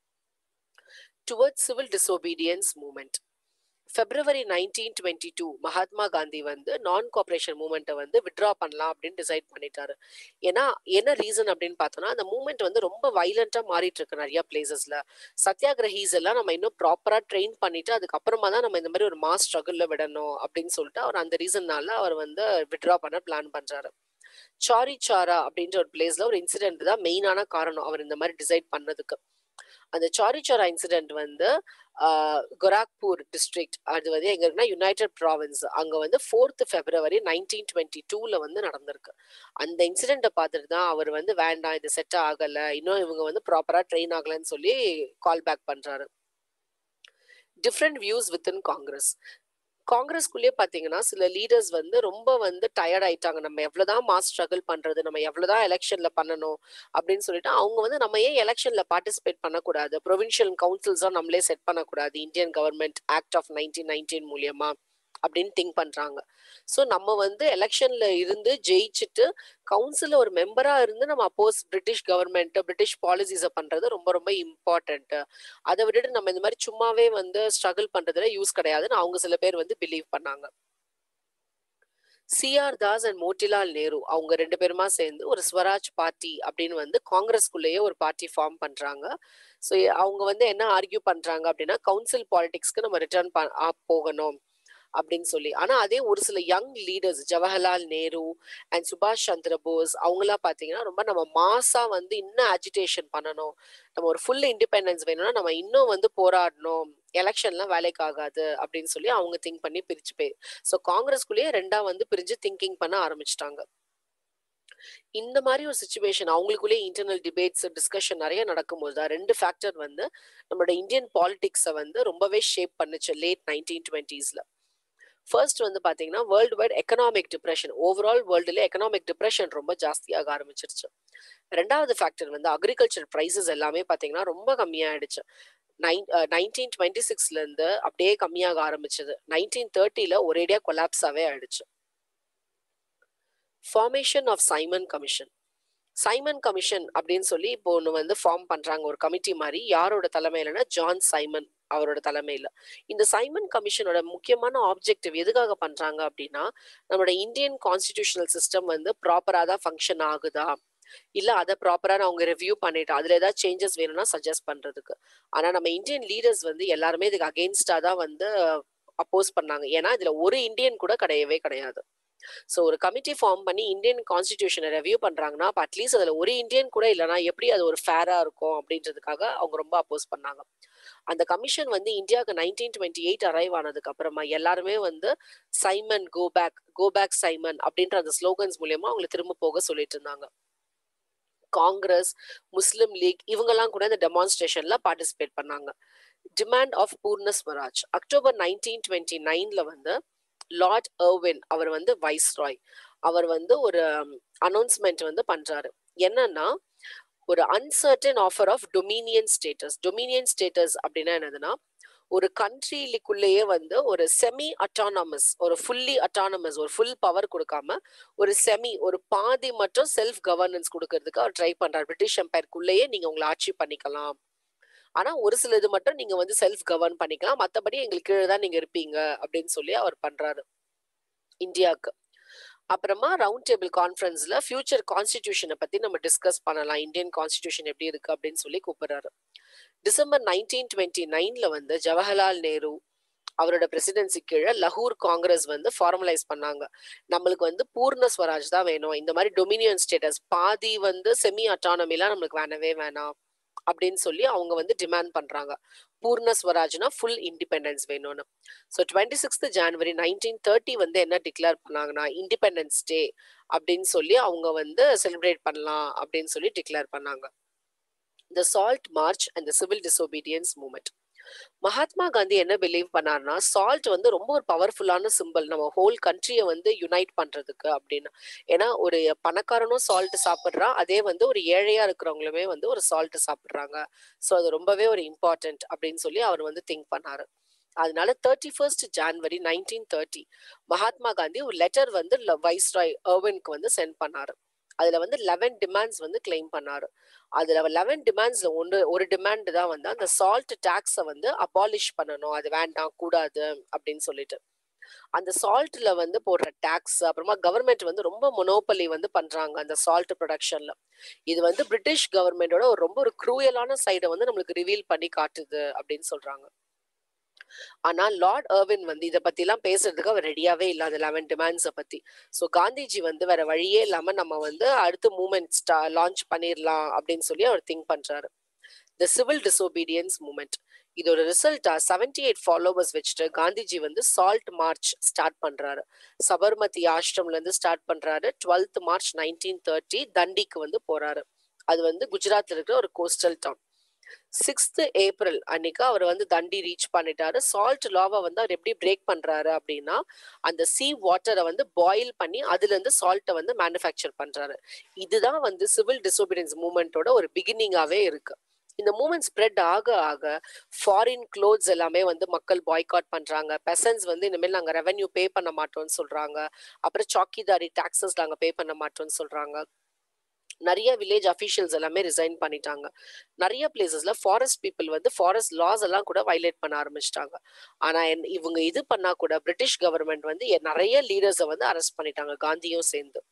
towards civil disobedience movement February nineteen twenty two Mahatma Gandhi வந்து நான் கோஆபரேஷன் மூமெண்ட்டை வந்து விட்ரா பண்ணலாம் அப்படின்னு டிசைட் பண்ணிட்டாரு ஏன்னா என்ன ரீசன் அப்படின்னு பார்த்தோம்னா அந்த மூமெண்ட் வந்து ரொம்ப வைலண்டா மாறிட்டு இருக்கு நிறைய பிளேசஸ்ல சத்தியாகிரஹீஸ் எல்லாம் நம்ம இன்னும் ப்ராப்பரா ட்ரெயின் பண்ணிட்டு அதுக்கப்புறமா தான் நம்ம இந்த மாதிரி ஒரு மாஸ் ஸ்ட்ரகிள்ல விடணும் அப்படின்னு சொல்லிட்டு அவர் அந்த ரீசன்னால அவர் வந்து விட்ரா பண்ண பிளான் பண்றாரு சாரி சாரா அப்படின்ற ஒரு பிளேஸ்ல ஒரு இன்சிடென்ட் தான் மெயினான காரணம் அவர் இந்த மாதிரி டிசைட் பண்ணதுக்கு அந்த சாரிச்சாரா இன்சிடென்ட் வந்து கொராக்பூர் டிஸ்ட்ரிக்ட் அது வந்து எங்க இருக்குன்னா யுனைடெட் ப்ராவின்ஸ் அங்க வந்து ஃபோர்த் பிப்ரவரி நைன்டீன் டுவெண்ட்டி டூல வந்து நடந்திருக்கு அந்த இன்சிடென்ட்டை பார்த்துட்டு தான் அவர் வந்து வேண்டாம் இது செட் ஆகல இன்னும் இவங்க வந்து ப்ராப்பரா ட்ரெயின் ஆகலன்னு சொல்லி கால் பேக் பண்றாரு டிஃப்ரெண்ட் வியூஸ் வித்தின் காங்கிரஸ் காங்கிரஸ்குள்ளேயே பாத்தீங்கன்னா சில லீடர்ஸ் வந்து ரொம்ப வந்து டயர்ட் ஆயிட்டாங்க நம்ம எவ்வளவுதான் மாஸ் ஸ்ட்ரகிள் பண்றது நம்ம எவ்வளவுதான் எலெக்ஷன்ல பண்ணணும் அப்படின்னு சொல்லிட்டு அவங்க வந்து நம்ம ஏன் எலெக்ஷன்ல பார்ட்டிசிபேட் பண்ணக்கூடாது ப்ரொவின்ஷியல் கவுன்சில்ஸா நம்மளே செட் பண்ணக்கூடாது Indian government act of nineteen nineteen மூலியமா அப்படின்னு திங்க் பண்றாங்க ஸோ நம்ம வந்து எலெக்ஷன்ல இருந்து ஜெயிச்சுட்டு கவுன்சில்ல ஒரு மெம்பரா இருந்து நம்ம அப்போஸ் பிரிட்டிஷ் கவர்மெண்ட் பிரிட்டிஷ் பாலிசிஸை பண்றது ரொம்ப ரொம்ப இம்பார்ட்டன்ட் அதை விட்டுட்டு நம்ம இந்த மாதிரி சும்மாவே வந்து ஸ்ட்ரகிள் பண்றதுல யூஸ் கிடையாதுன்னு அவங்க சில பேர் வந்து பிலீவ் பண்ணாங்க சிஆர் தாஸ் அண்ட் மோட்டிலால் நேரு அவங்க ரெண்டு பேருமா சேர்ந்து ஒரு ஸ்வராஜ் பார்ட்டி அப்படின்னு வந்து காங்கிரஸ்குள்ளேயே ஒரு பார்ட்டி ஃபார்ம் பண்றாங்க ஸோ அவங்க வந்து என்ன ஆர்கியூ பண்றாங்க அப்படின்னா கவுன்சில் பாலிடிக்ஸ்க்கு நம்ம ரிட்டர்ன் போகணும் அப்படின்னு சொல்லி ஆனா அதே ஒரு சில young leaders Jawaharlal Nehru and சுபாஷ் சந்திர போஸ் அவங்களாம் பாத்தீங்கன்னா ரொம்ப நம்ம மாசா வந்து இன்னும் அஜிடேஷன் பண்ணணும் நம்ம ஒரு ஃபுல் இண்டிபெண்டன்ஸ் வேணும்னா நம்ம இன்னும் வந்து போராடணும் எலெக்ஷன்லாம் வேலைக்கு ஆகாது அப்படின்னு சொல்லி அவங்க திங்க் பண்ணி பிரிச்சு போய் ஸோ காங்கிரஸ்குள்ளேயே ரெண்டா வந்து பிரிஞ்சு திங்கிங் பண்ண ஆரம்பிச்சிட்டாங்க இந்த மாதிரி ஒரு சுச்சுவேஷன் அவங்களுக்குள்ளே இன்டர்னல் டிபேட்ஸ் டிஸ்கஷன் நிறைய நடக்கும்போது தான் ரெண்டு ஃபேக்டர் வந்து நம்மளோட இந்தியன் பாலிடிக்ஸை வந்து ரொம்பவே ஷேப் பண்ணுச்சு லேட் நைன்டீன் டுவெண்ட்டீஸ்ல ஃபர்ஸ்ட் வந்து பாத்தீங்கன்னா world wide economic depression overall வேர்ல்டுல எக்கனாமிக் டிப்ரெஷன் ரொம்ப ஜாஸ்தியாக ஆரம்பிச்சிருச்சு ரெண்டாவது ஃபேக்டர் வந்து அக்ரிகல்ச்சர் ப்ரைசஸ் எல்லாமே பாத்தீங்கன்னா ரொம்ப கம்மியாயிடுச்சு நைன் நைன்டீன் டுவெண்ட்டி சிக்ஸ்ல இருந்து அப்படியே கம்மியாக ஆரம்பிச்சது நைன்டீன் தேர்ட்டில ஒரேடியா கொலாப்ஸாவே ஆயிடுச்சு formation of Simon commission Simon commission அப்படின்னு சொல்லி இப்போ ஒன்று வந்து ஃபார்ம் பண்றாங்க ஒரு கமிட்டி மாதிரி யாரோட தலைமையிலனா ஜான் சைமன் அவரோட தலைமையில இந்த சைமன் கமிஷனோட முக்கியமான ஆப்ஜெக்டிவ் எதுக்காக பண்றாங்க அப்படின்னா நம்மளோட இந்தியன் கான்ஸ்டிடியூஷனல் சிஸ்டம் வந்து ப்ராப்பரா தான் ஃபங்க்ஷன் ஆகுதா இல்ல அதை ப்ராப்பரா அவங்க ரிவ்யூ பண்ணிட்டு அதுல ஏதாவது சேஞ்சஸ் வேணும்னா சஜஸ்ட் பண்றதுக்கு ஆனா நம்ம இந்தியன் லீடர்ஸ் வந்து எல்லாருமே இதுக்கு அகெயின்ஸ்டா தான் வந்து அப்போஸ் பண்ணாங்க ஏன்னா இதுல ஒரு இந்தியன் கூட கிடையவே கிடையாது ஸோ ஒரு கமிட்டி ஃபார்ம் பண்ணி இந்தியன் கான்ஸ்டிடியூஷனை ரெவியூ பண்றாங்கன்னா அப்போ அட்லீஸ்ட் அதுல ஒரு இந்தியன் கூட இல்லைனா எப்படி அது ஒரு ஃபேரா இருக்கும் அப்படின்றதுக்காக அவங்க ரொம்ப அப்போஸ் பண்ணாங்க அந்த கமிஷன் வந்து இந்தியாவுக்கு நைன்டீன் டுவெண்ட்டி எயிட் அரைவ் ஆனதுக்கு அப்புறமா எல்லாருமே வந்து Simon go back go back Simon அப்படின்ற அந்த ஸ்லோகன்ஸ் மூலியமா அவங்களை திரும்ப போக சொல்லிட்டு இருந்தாங்க காங்கிரஸ் முஸ்லிம் லீக் இவங்கெல்லாம் கூட இந்த டெமான்ஸ்ட்ரேஷன்ல பார்ட்டிசிபேட் பண்ணாங்க demand of Purna Swaraj October nineteen twenty நைன்ல வந்து லார்ட் எர்வின் அவர் வந்து வைஸ் ராய் அவர் வந்து ஒரு அனௌன்ஸ்மெண்ட் வந்து பண்றாரு என்னன்னா ஒரு uncertain offer of dominion status dominion status அப்படின்னா என்னதுன்னா ஒரு கண்ட்ரிக்குள்ளேயே வந்து ஒரு செமி அட்டானமஸ் ஒரு ஃபுல்லி அட்டானமஸ் ஒரு ஃபுல் பவர் கொடுக்காம ஒரு செமி ஒரு பாதி மட்டும் செல்ஃப் கவர்னன்ஸ் கொடுக்கறதுக்கு அவர் ட்ரை பண்றாரு பிரிட்டிஷ் எம்பையருக்குள்ளேயே நீங்க உங்களை ஆட்சி பண்ணிக்கலாம் ஆனா ஒரு சில இது மட்டும் நீங்க வந்து செல்ஃப் கவர்ன் பண்ணிக்கலாம் மத்தபடி எங்களுக்கு கீழே தான் நீங்க இருப்பீங்க அப்படின்னு சொல்லி அவர் பண்றாரு இந்தியாவுக்கு அப்புறமா ரவுண்ட் டேபிள் கான்ஃபரன்ஸ்ல ஃபியூச்சர் கான்ஸ்டிடியூஷனை பத்தி நம்ம டிஸ்கஸ் பண்ணலாம் இந்தியன் கான்ஸ்டிடியூஷன் எப்படி இருக்கு அப்படின்னு சொல்லி கூப்பிடுறாரு டிசம்பர் நைன்டீன் டுவெண்ட்டி நைன்ல வந்து ஜவஹர்லால் நேரு அவரோட பிரசிடென்சி கீழே லஹூர் காங்கிரஸ் வந்து ஃபார்மலைஸ் பண்ணாங்க நம்மளுக்கு வந்து பூர்ண ஸ்வராஜ் தான் வேணும் இந்த மாதிரி டொமினியன் ஸ்டேட்டஸ் பாதி வந்து செமி அட்டானமிலாம் நம்மளுக்கு வேணவே வேணாம் அப்படின்னு சொல்லி அவங்க வந்து டிமாண்ட் பண்றாங்க பூர்ண ஸ்வராஜ்னா ஃபுல் இண்டிபெண்டன்ஸ் வேணும்னு so twenty sixth January nineteen thirty வந்து என்ன டிக்ளேர் பண்ணாங்கன்னா இண்டிபெண்டன்ஸ் டே அப்படின்னு சொல்லி அவங்க வந்து செலிப்ரேட் பண்ணலாம் அப்படின்னு சொல்லி டிக்ளேர் பண்ணாங்க the salt march and the civil disobedience movement Mahatma Gandhi என்ன பிலீவ் பண்ணார்னா சால்ட் வந்து ரொம்ப ஒரு பவர்ஃபுல்லான சிம்பிள் நம்ம ஹோல் கண்ட்ரியை வந்து யுனைட் பண்றதுக்கு அப்படின்னு ஏன்னா ஒரு பணக்காரனும் சால்ட் சாப்பிட்றான் அதே வந்து ஒரு ஏழையா இருக்கிறவங்களுமே வந்து ஒரு சால்ட் சாப்பிட்றாங்க ஸோ அது ரொம்பவே ஒரு இம்பார்ட்டன்ட் அப்படின்னு சொல்லி அவர் வந்து திங்க் பண்ணாரு அதனால thirty first January nineteen thirty Mahatma Gandhi ஒரு லெட்டர் வந்து வைஸ்ராய் அர்வனுக்கு வந்து சென்ட் பண்ணாரு அதுல வந்து லெவன் டிமாண்ட்ஸ் வந்து கிளைம் பண்ணாரு அதுல லெவன் டிமாண்ட்ஸ்ல ஒன்று ஒரு டிமாண்ட் தான் வந்து அந்த சால்ட் டாக்ஸை வந்து அபாலிஷ் பண்ணணும் அது வேண்டாம் கூடாது அப்படின்னு சொல்லிட்டு அந்த சால்ட்ல வந்து போடுற டாக்ஸ் அப்புறமா கவர்மெண்ட் வந்து ரொம்ப மொனோபலி வந்து பண்றாங்க அந்த சால்ட் ப்ரொடக்ஷன்ல இது வந்து பிரிட்டிஷ் கவர்மெண்டோட ஒரு ரொம்ப ஒரு க்ரூயலான சைடை வந்து நம்மளுக்கு ரிவீல் பண்ணி காட்டுது அப்படின்னு சொல்றாங்க ஆனா லார்ட் அர்வின் வந்து இதை பத்தி எல்லாம் பேசுறதுக்கு அவர் ரெடியாவே இல்ல அந்த லெவன் டிமாண்ட்ஸை பத்தி ஸோ காந்திஜி வந்து வேற வழியே இல்லாம நம்ம வந்து அடுத்த மூமெண்ட் ஸ்டா லான்ச் பண்ணிடலாம் அப்படின்னு சொல்லி அவர் திங்க் பண்றாரு த சிவில் டிசோபீடியன்ஸ் மூமெண்ட் இதோட ரிசல்ட்டா செவன்டி எயிட் ஃபாலோவர்ஸ் வச்சுட்டு காந்திஜி வந்து சால்ட் மார்ச் ஸ்டார்ட் பண்றாரு சபர்மதி ஆஷ்ரம்ல இருந்து ஸ்டார்ட் பண்றாரு டுவெல்த் மார்ச் நைன்டீன் தேர்ட்டி தண்டிக்கு வந்து போறாரு அது வந்து குஜராத்ல இருக்கிற ஒரு கோஸ்டல் டவுன் சிக்ஸ்த் ஏப்ரல் அன்னைக்கு அவர் வந்து தண்டி ரீச் பண்ணிட்டாரு சால்ட் லாவை வந்து அவர் எப்படி பிரேக் பண்றாரு அப்படின்னா அந்த சீ வாட்டரை வந்து பாயில் பண்ணி அதுல இருந்து சால்ட்டை வந்து மேனுஃபேக்சர் பண்றாரு இதுதான் வந்து சிவில் டிசோபீடியன்ஸ் மூமெண்டோட ஒரு பிகினிங்காவே இருக்கு இந்த மூமெண்ட் ஸ்ப்ரெட் ஆக ஆக ஃபாரின் க்ளோத்ஸ் எல்லாமே வந்து மக்கள் பாய்காட் பண்றாங்க பெசன்ஸ் வந்து இனிமேல் நாங்க ரெவென்யூ பே பண்ண மாட்டோம்னு சொல்றாங்க அப்புறம் சாக்கிதாரி டாக்ஸஸ் நாங்க பே பண்ண மாட்டோம்னு சொல்றாங்க நிறைய வில்லேஜ் அஃபீஷியல்ஸ் எல்லாமே ரிசைன் பண்ணிட்டாங்க நிறைய பிளேசஸ்ல ஃபாரஸ்ட் பீப்புள் வந்து ஃபாரஸ்ட் லாஸ் எல்லாம் கூட வைலேட் பண்ண ஆரம்பிச்சிட்டாங்க ஆனா இவங்க இது பண்ணா கூட பிரிட்டிஷ் கவர்மெண்ட் வந்து நிறைய லீடர்ஸை வந்து அரெஸ்ட் பண்ணிட்டாங்க காந்தியும் சேர்ந்து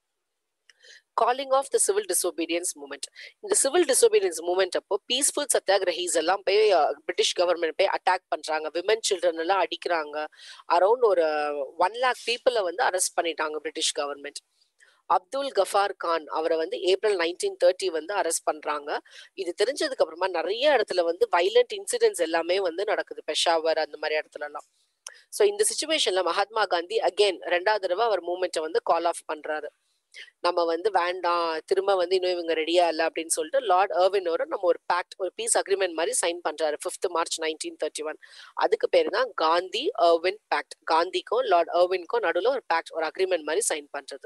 calling off the civil disobedience movement இந்த சிவில் டிசோபீடியன்ஸ் மூமெண்ட் அப்போ பீஸ்ஃபுல் சத்தியாகிரஹீஸ் எல்லாம் போய் பிரிட்டிஷ் கவர்மெண்ட் போய் அட்டாக் பண்றாங்க விமன் சில்ட்ரன் எல்லாம் அடிக்கிறாங்க அரௌண்ட் ஒரு ஒன் லேக் பீப்புளை வந்து அரெஸ்ட் பண்ணிட்டாங்க பிரிட்டிஷ் கவர்மெண்ட் அப்துல் கஃபார் கான் அவரை வந்து ஏப்ரல் நைன்டீன் தேர்ட்டி வந்து அரெஸ்ட் பண்றாங்க இது தெரிஞ்சதுக்கு அப்புறமா நிறைய இடத்துல வந்து வைலண்ட் இன்சிடென்ட்ஸ் எல்லாமே வந்து நடக்குது பெஷாவர் அந்த மாதிரி இடத்துல எல்லாம் ஸோ இந்த சுச்சுவேஷன்ல மகாத்மா காந்தி அகெயின் ரெண்டாவது தடவை அவர் மூமெண்ட்டை வந்து கால் ஆஃப் பண்றாரு நம்ம வந்து வேண்டாம் திரும்ப வந்து இன்னும் இவங்க ரெடியா இல்லை அப்படின்னு சொல்லிட்டு லார்ட் அர்வினோட நம்ம ஒரு பேக்ட் ஒரு பீஸ் அக்ரிமெண்ட் மாதிரி சைன் பண்றாரு fifth March nineteen thirty one அதுக்கு பேர் தான் காந்தி அர்வின் பேக்ட் காந்திக்கும் லார்ட் அர்வின்க்கும் நடுவில் ஒரு பேக்ட் ஒரு அக்ரிமெண்ட் மாதிரி சைன் பண்றது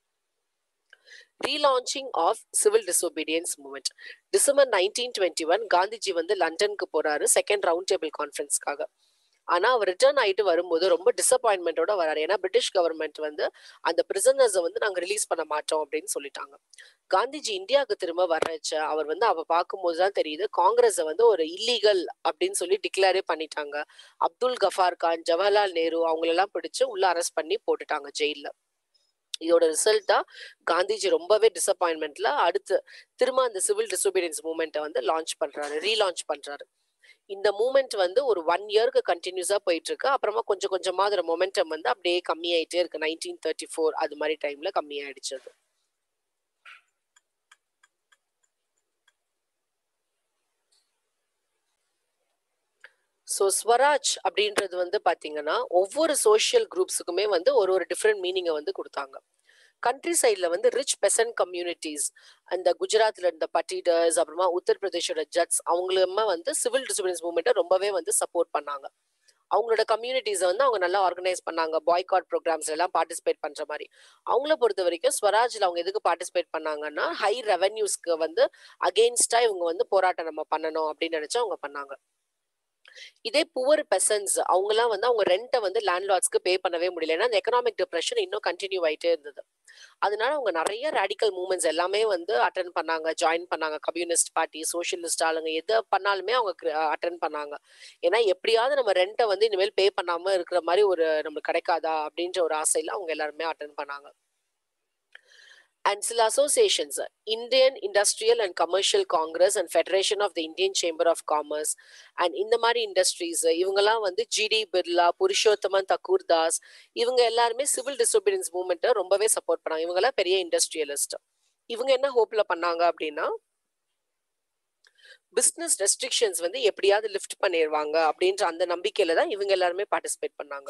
relaunching of civil disobedience movement December nineteen twenty one Gandhiji வந்து லண்டனுக்கு போறாரு செகண்ட் ரவுண்ட் டேபிள் கான்ஃபரன்ஸ்க்காக ஆனா அவர் ரிட்டர்ன் ஆயிட்டு வரும்போது ரொம்ப டிசப்பாயின்மெண்டோட வராரு ஏன்னா பிரிட்டிஷ் கவர்மெண்ட் வந்து அந்த பிரிசனர்ஸை வந்து நாங்க ரிலீஸ் பண்ண மாட்டோம் அப்படின்னு சொல்லிட்டாங்க காந்திஜி இந்தியாவுக்கு திரும்ப வர்றச்ச அவர் வந்து அவ பார்க்கும்போது தான் தெரியுது காங்கிரஸை வந்து ஒரு இல்லீகல் அப்படின்னு சொல்லி டிக்ளேரே பண்ணிட்டாங்க அப்துல் கஃபார் கான் ஜவஹர்லால் நேரு அவங்களெல்லாம் பிடிச்சு உள்ள அரெஸ்ட் பண்ணி போட்டுட்டாங்க ஜெயில இதோட ரிசல்ட்டா காந்திஜி ரொம்பவே டிசப்பாயின்மெண்ட்ல அடுத்து திரும்ப அந்த சிவில் டிசோபீடியன்ஸ் மூமெண்ட்டை வந்து லான்ச் பண்றாரு ரீலான்ச் பண்றாரு இந்த மூமெண்ட் வந்து ஒரு ஒன் இயருக்கு கண்டினியூஸா போயிட்டு இருக்கு அப்புறமா கொஞ்சம் கொஞ்சமா அதோட மொமெண்டம் வந்து அப்படியே கம்மியாயிட்டே இருக்கு நைன்டீன் தேர்ட்டி ஃபோர் அது மாதிரி டைம்ல கம்மியாயிடுச்சு அது ஸோ ஸ்வராஜ் அப்படின்றது வந்து பாத்தீங்கன்னா ஒவ்வொரு சோஷியல் குரூப்ஸுக்குமே வந்து ஒரு ஒரு டிஃப்ரெண்ட் மீனிங்கை வந்து கொடுத்தாங்க கண்ட்ரி சைட்ல வந்து ரிச் பெசன்ட் கம்யூனிட்டிஸ் அந்த குஜராத்ல இருந்த பட்டீடர்ஸ் அப்புறமா உத்தரப்பிரதேஷோட ஜட்ஸ் அவங்களுமே வந்து சிவில் டிசபிலின்ஸ் மூவ்மெண்ட்டை ரொம்பவே வந்து சப்போர்ட் பண்ணாங்க அவங்களோட கம்யூனிட்டிஸை வந்து அவங்க நல்லா ஆர்கனைஸ் பண்ணாங்க பாய்காட் ப்ரோக்ராம்ஸ் எல்லாம் பார்ட்டிசிபேட் பண்ற மாதிரி அவங்கள பொறுத்த வரைக்கும் ஸ்வராஜ்ல அவங்க எதுக்கு பார்ட்டிசிபேட் பண்ணாங்கன்னா ஹை ரெவன்யூஸ்க்கு வந்து அகெயின்ஸ்டா இவங்க வந்து போராட்டம் நம்ம பண்ணணும் அப்படின்னு நினைச்சு அவங்க பண்ணாங்க இதே புவர் பெசன்ஸ் அவங்கலாம் வந்து அவங்க ரெண்ட்டை வந்து லேண்ட்லார்ட்ஸ்க்கு பே பண்ணவே முடியல ஏன்னா அந்த எக்கனாமிக் டிப்ரெஷன் இன்னும் கண்டினியூ ஆயிட்டே இருந்தது அதனால அவங்க நிறைய ரேடிக்கல் மூவ்மெண்ட்ஸ் எல்லாமே வந்து அட்டன் பண்ணாங்க ஜாயின் பண்ணாங்க கம்யூனிஸ்ட் பார்ட்டி சோஷியலிஸ்ட் ஆளுங்க எதை பண்ணாலுமே அவங்க அட்டன் பண்ணாங்க ஏன்னா எப்படியாவது நம்ம ரெண்ட்டை வந்து இனிமேல் பே பண்ணாம இருக்கிற மாதிரி ஒரு நம்மளுக்கு கிடைக்காதா அப்படின்ற ஒரு ஆசையில அவங்க எல்லாருமே அட்டன் பண்ணாங்க and சில associations Indian industrial and commercial congress and federation of the Indian chamber of commerce and இந்த மாதிரி இண்டஸ்ட்ரீஸ் இவங்கெல்லாம் வந்து ஜிடி பிர்லா புருஷோத்தமன் தக்கூர் தாஸ் இவங்க எல்லாருமே சிவில் டிசோபீடியன்ஸ் மூவ்மெண்ட்டை ரொம்பவே சப்போர்ட் பண்ணாங்க இவங்கெல்லாம் பெரிய இண்டஸ்ட்ரியலிஸ்ட் இவங்க என்ன ஹோப்ல பண்ணாங்க அப்படின்னா பிசினஸ் ரெஸ்ட்ரிக்ஷன்ஸ் வந்து எப்படியாவது லிஃப்ட் பண்ணிடுவாங்க அப்படின்ற அந்த நம்பிக்கையில தான் இவங்க எல்லாருமே பார்ட்டிசிபேட் பண்ணாங்க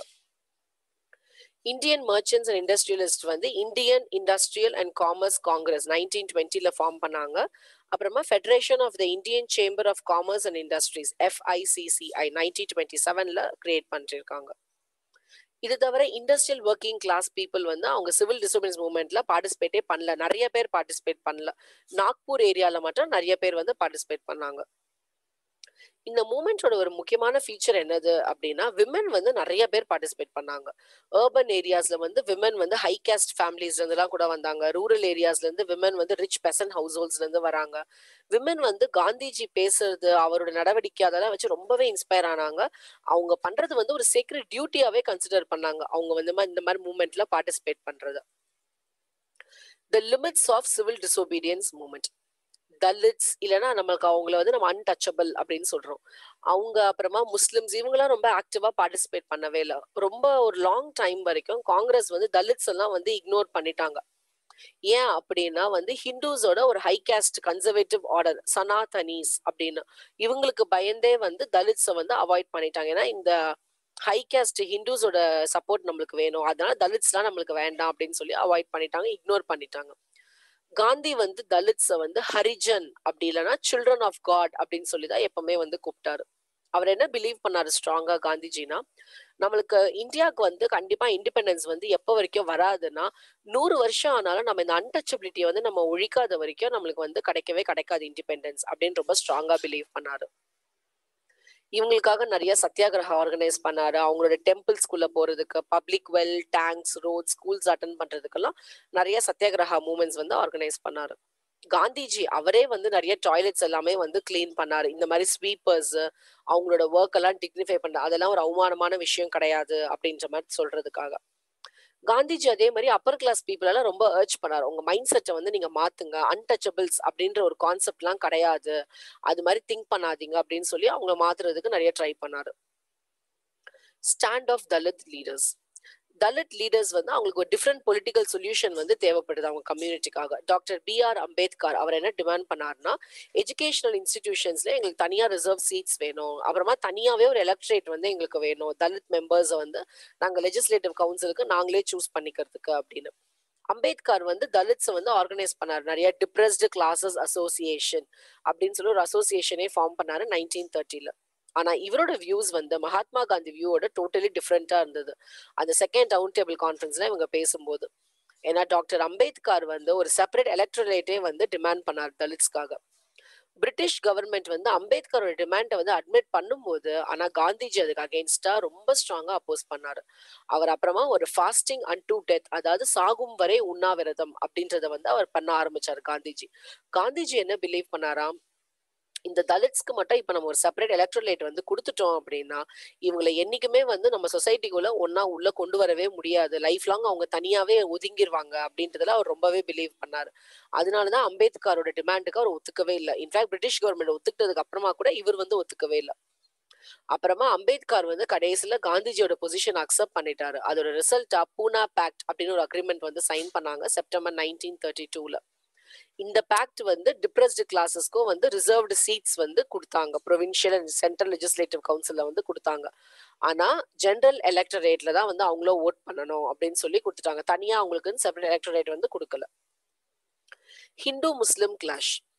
இந்தியன் மர்ச்சன்ட்ஸ் அண்ட் இண்டஸ்ட்ரியலிஸ்ட் வந்து Indian industrial and commerce congress nineteen டுவெண்ட்டில ஃபார்ம் பண்ணாங்க அப்புறமா federation of the Indian chamber of commerce and industries FICCI nineteen twenty செவன்ல கிரியேட் பண்ணிருக்காங்க இது தவிர இண்டஸ்ட்ரியல் ஒர்க்கிங் கிளாஸ் பீப்புள் வந்து அவங்க சிவில் டிசோபன்ஸ் மூவ்மெண்ட்ல பார்ட்டிசிபேட்டே பண்ணல நிறைய பேர் பார்ட்டிசிபேட் பண்ணல நாக்பூர் ஏரியால மட்டும் நிறைய பேர் வந்து பார்ட்டிசிபேட் பண்ணாங்க இந்த மூமெண்ட்டோட ஒரு முக்கியமான ஃபீச்சர் என்னது அப்படின்னா விமன் வந்து நிறைய பேர் பார்ட்டிசிபேட் பண்ணாங்க ஏர்பன் ஏரியாஸ்ல வந்து விமன் வந்து ஹை கேஸ்ட் ஃபேமிலிஸ்ல இருந்துலாம் கூட வந்தாங்க ரூரல் ஏரியாஸ்ல இருந்து விமன் வந்து ரிச் பெசன் ஹவுஸ் ஹோல்ட்ஸ்ல இருந்து வராங்க விமன் வந்து காந்திஜி பேசுறது அவரோட நடவடிக்கை அதெல்லாம் வச்சு ரொம்பவே இன்ஸ்பயர் ஆனாங்க அவங்க பண்றது வந்து ஒரு சீக்ரெட் டியூட்டியாவே கன்சிடர் பண்ணாங்க அவங்க வந்து இந்த மாதிரி மூமெண்ட்ல பார்ட்டிசிபேட் பண்றது the limits of civil disobedience movement Dalits இல்லைன்னா நம்மளுக்கு அவங்கள வந்து நம்ம அன்டச்சபிள் அப்படின்னு சொல்றோம் அவங்க அப்புறமா முஸ்லிம்ஸ் இவங்கெல்லாம் ரொம்ப ஆக்டிவா பார்ட்டிசிபேட் பண்ணவே இல்லை ரொம்ப ஒரு லாங் டைம் வரைக்கும் காங்கிரஸ் வந்து தலித்ஸ் எல்லாம் வந்து இக்னோர் பண்ணிட்டாங்க ஏன் அப்படின்னா வந்து ஹிந்துஸோட ஒரு high caste conservative order Sanatanis அப்படின்னு இவங்களுக்கு பயந்தே வந்து தலித்ஸை வந்து அவாய்ட் பண்ணிட்டாங்க ஏன்னா இந்த ஹை காஸ்ட் ஹிந்துஸோட சப்போர்ட் நம்மளுக்கு வேணும் அதனால தலித்ஸ்லாம் நம்மளுக்கு வேண்டாம் அப்படின்னு சொல்லி அவாய்ட் பண்ணிட்டாங்க இக்னோர் பண்ணிட்டாங்க காந்தி வந்து தலித்ஸை வந்து ஹரிஜன் அப்படி இல்லைன்னா சில்ட்ரன் ஆஃப் காட் அப்படின்னு சொல்லி தான் எப்பவுமே வந்து கூப்பிட்டாரு அவர் என்ன பிலீவ் பண்ணாரு ஸ்ட்ராங்கா காந்திஜினா நம்மளுக்கு இந்தியாவுக்கு வந்து கண்டிப்பா இண்டிபெண்டன்ஸ் வந்து எப்போ வரைக்கும் வராதுன்னா நூறு வருஷம் ஆனாலும் நம்ம இந்த அன்டச்சபிலிட்டியை வந்து நம்ம ஒழிக்காத வரைக்கும் நம்மளுக்கு வந்து கிடைக்கவே கிடைக்காது இண்டிபெண்டன்ஸ் அப்படின்னு ரொம்ப ஸ்ட்ராங்கா பிலீவ் பண்ணாரு இவங்களுக்காக நிறைய சத்தியாகிரகம் ஆர்கனைஸ் பண்ணாரு அவங்களோட டெம்பிள்ஸ்குள்ள போறதுக்கு public well tanks road schools attend பண்றதுக்கெல்லாம் நிறைய சத்தியாகிரகா மூமெண்ட்ஸ் வந்து ஆர்கனைஸ் பண்ணாரு காந்திஜி அவரே வந்து நிறைய டாய்லெட்ஸ் எல்லாமே வந்து கிளீன் பண்ணாரு இந்த மாதிரி ஸ்வீப்பர்ஸ் அவங்களோட ஒர்க் எல்லாம் டிக்னிஃபை பண்ண அதெல்லாம் ஒரு அவமானமான விஷயம் கிடையாது அப்படின்ற மாதிரி சொல்றதுக்காக காந்திஜி அதே மாதிரி அப்பர் கிளாஸ் பீப்புள் எல்லாம் ரொம்ப அர்ச் பண்ணாரு உங்க மைண்ட் செட்டை வந்து நீங்க மாத்துங்க அன்டச்சபிள்ஸ் அப்படின்ற ஒரு கான்செப்ட் எல்லாம் கிடையாது அது மாதிரி திங்க் பண்ணாதீங்க அப்படின்னு சொல்லி அவங்கள மாத்துறதுக்கு நிறைய ட்ரை பண்ணாரு stand of Dalit leaders Dalit leaders வந்து அவங்களுக்கு ஒரு டிஃப்ரெண்ட் பொலிட்டிக்கல் சொல்யூஷன் வந்து தேவைப்படுது அவங்க கம்யூனிட்டிக்காக டாக்டர் பி ஆர் அம்பேத்கர் அவர் என்ன டிமாண்ட் பண்ணாருன்னா எஜுகேஷனல் இன்ஸ்டிடியூஷன்ஸ்ல எங்களுக்கு தனியா ரிசர்வ் சீட்ஸ் வேணும் அப்புறமா தனியாவே ஒரு எலக்ட்ரேட் வந்து எங்களுக்கு வேணும் தலித் மெம்பர்ஸை வந்து நாங்க லெஜிஸ்லேட்டிவ் கவுன்சிலுக்கு நாங்களே சூஸ் பண்ணிக்கிறதுக்கு அப்படின்னு அம்பேத்கர் வந்து தலித்ஸை வந்து ஆர்கனைஸ் பண்ணாரு நிறைய டிப்ரெஸ்டு கிளாஸஸ் அசோசியேஷன் அப்படின்னு சொல்லி ஒரு அசோசியேஷனே ஃபார்ம் பண்ணாரு நைன்டீன் தேர்ட்டில ஆனா இவரோட வியூஸ் வந்து மகாத்மா காந்தி வியூவோட டோட்டலி டிஃப்ரெண்டா இருந்தது அந்த செகண்ட் ரவுண்ட் டேபிள் கான்ஃபரன்ஸ்ல இவங்க பேசும்போது ஏன்னா டாக்டர் அம்பேத்கர் வந்து ஒரு செப்பரேட் எலக்ட்ரலேட்டே வந்து டிமாண்ட் பண்ணார் தலித்ஸ்க்காக பிரிட்டிஷ் கவர்மெண்ட் வந்து அம்பேத்கரோட டிமாண்டை வந்து அட்மிட் பண்ணும்போது ஆனா காந்திஜி அதுக்கு அகேன்ஸ்டா ரொம்ப ஸ்ட்ராங்கா அப்போஸ் பண்ணாரு அவர் அப்புறமா ஒரு ஃபாஸ்டிங் அன் டு டெத் அதாவது சாகும் வரை உண்ணாவிரதம் அப்படின்றத வந்து அவர் பண்ண ஆரம்பிச்சாரு காந்திஜி காந்திஜி என்ன பிலீவ் பண்ணாராம் இந்த தலித்ஸ்க்கு மட்டும் இப்ப நம்ம ஒரு செப்பரேட் எலக்ட்ரோலைட் வந்து கொடுத்துட்டோம் அப்படின்னா இவங்களை என்னைக்குமே வந்து நம்ம சொசைட்டிக்குள்ள ஒன்னா உள்ள கொண்டு வரவே முடியாது லைஃப் லாங் அவங்க தனியாவே ஒதுங்கிருவாங்க அப்படின்றதுல அவர் ரொம்பவே பிலீவ் பண்ணாரு அதனாலதான் அம்பேத்கரோட டிமாண்டுக்கு அவர் ஒத்துக்கவே இல்லை இன்ஃபேக்ட் பிரிட்டிஷ் கவர்மெண்ட் ஒத்துக்கிட்டதுக்கு அப்புறமா கூட இவர் வந்து ஒத்துக்கவே இல்லை அப்புறமா அம்பேத்கர் வந்து கடைசியில காந்திஜியோட பொசிஷன் அக்செப்ட் பண்ணிட்டாரு அதோட ரிசல்ட்டா பூனா பேக்ட் அப்படின்னு ஒரு அக்ரிமெண்ட் வந்து சைன் பண்ணாங்க செப்டம்பர் நைன்டீன் தேர்ட்டி டூல இந்த பேக்ட் வந்து டிப்ரெஸ்டு கிளாஸஸ்க்கும் வந்து ரிசர்வ்டு சீட்ஸ் வந்து கொடுத்தாங்க ப்ரொவின்ஷியல் அண்ட் சென்ட்ரல் லெஜிஸ்லேட்டிவ் கவுன்சில்ல வந்து கொடுத்தாங்க ஆனா ஜென்ரல் எலக்டரேட்ல தான் வந்து அவங்களும் ஓட் பண்ணணும் அப்படின்னு சொல்லி கொடுத்துட்டாங்க தனியா அவங்களுக்கு செப்பரேட் எலக்டரேட் வந்து கொடுக்கல ஹிந்து முஸ்லிம் கிளாஷ்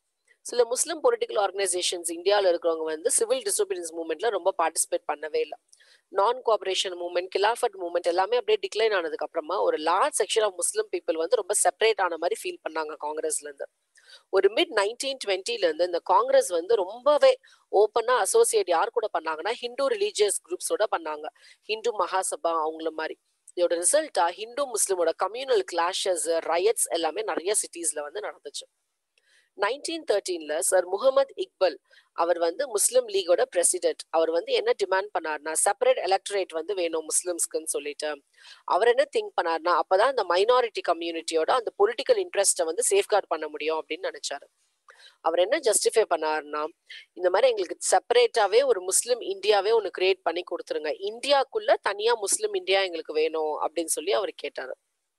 சில முஸ்லிம் பொலிட்டிக்கல் ஆர்கனைசேஷன்ஸ் இந்தியாவில் இருக்கிறவங்க வந்து சிவில் டிசோபீடியன்ஸ் மூவ்மெண்ட்ல ரொம்ப பார்ட்டிசிபேட் பண்ணவே இல்லை நான் கோஆபரேஷன் மூவ்மெண்ட் கிலாஃபட் மூவ்மெண்ட் எல்லாமே அப்படியே டிக்ளைன் ஆனதுக்கு அப்புறமா ஒரு large section of Muslim people வந்து ரொம்ப செப்பரேட் ஆன மாதிரி ஃபீல் பண்ணாங்க காங்கிரஸ்ல இருந்து ஒரு மிட் நைன்டீன் டுவெண்ட்டில இருந்து இந்த காங்கிரஸ் வந்து ரொம்பவே ஓப்பனா அசோசியேட் யார் கூட பண்ணாங்கன்னா ஹிந்து ரிலீஜியஸ் குரூப்ஸோட பண்ணாங்க ஹிந்து மகாசபா அவங்கள மாதிரி இதோட ரிசல்ட்டா ஹிந்து முஸ்லிமோட கம்யூனல் கிளாஷஸ் ரயட்ஸ் எல்லாமே நிறைய சிட்டிஸ்ல வந்து நடந்துச்சு நைன்டீன் தேர்ட்டீன்ல சார் முகமது இக்பல் அவர் வந்து முஸ்லிம் லீகோட பிரசிடென்ட் அவர் வந்து என்ன டிமாண்ட் பண்ணார்னா செப்பரேட் எலக்டரேட் வந்து வேணும் முஸ்லிம்ஸ்க்குன்னு சொல்லிட்டு அவர் என்ன திங்க் பண்ணார்னா அப்பதான் இந்த மைனாரிட்டி கம்யூனிட்டியோட அந்த பொலிட்டிக்கல் இன்ட்ரெஸ்ட்டை வந்து சேஃப்கார்ட் பண்ண முடியும் அப்படின்னு நினைச்சாரு அவர் என்ன ஜஸ்டிஃபை பண்ணாருன்னா இந்த மாதிரி எங்களுக்கு செப்பரேட்டாவே ஒரு முஸ்லிம் இந்தியாவே ஒன்று கிரியேட் பண்ணி கொடுத்துருங்க இந்தியாக்குள்ள தனியா முஸ்லிம் இந்தியா எங்களுக்கு வேணும் அப்படின்னு சொல்லி அவர் கேட்டாரு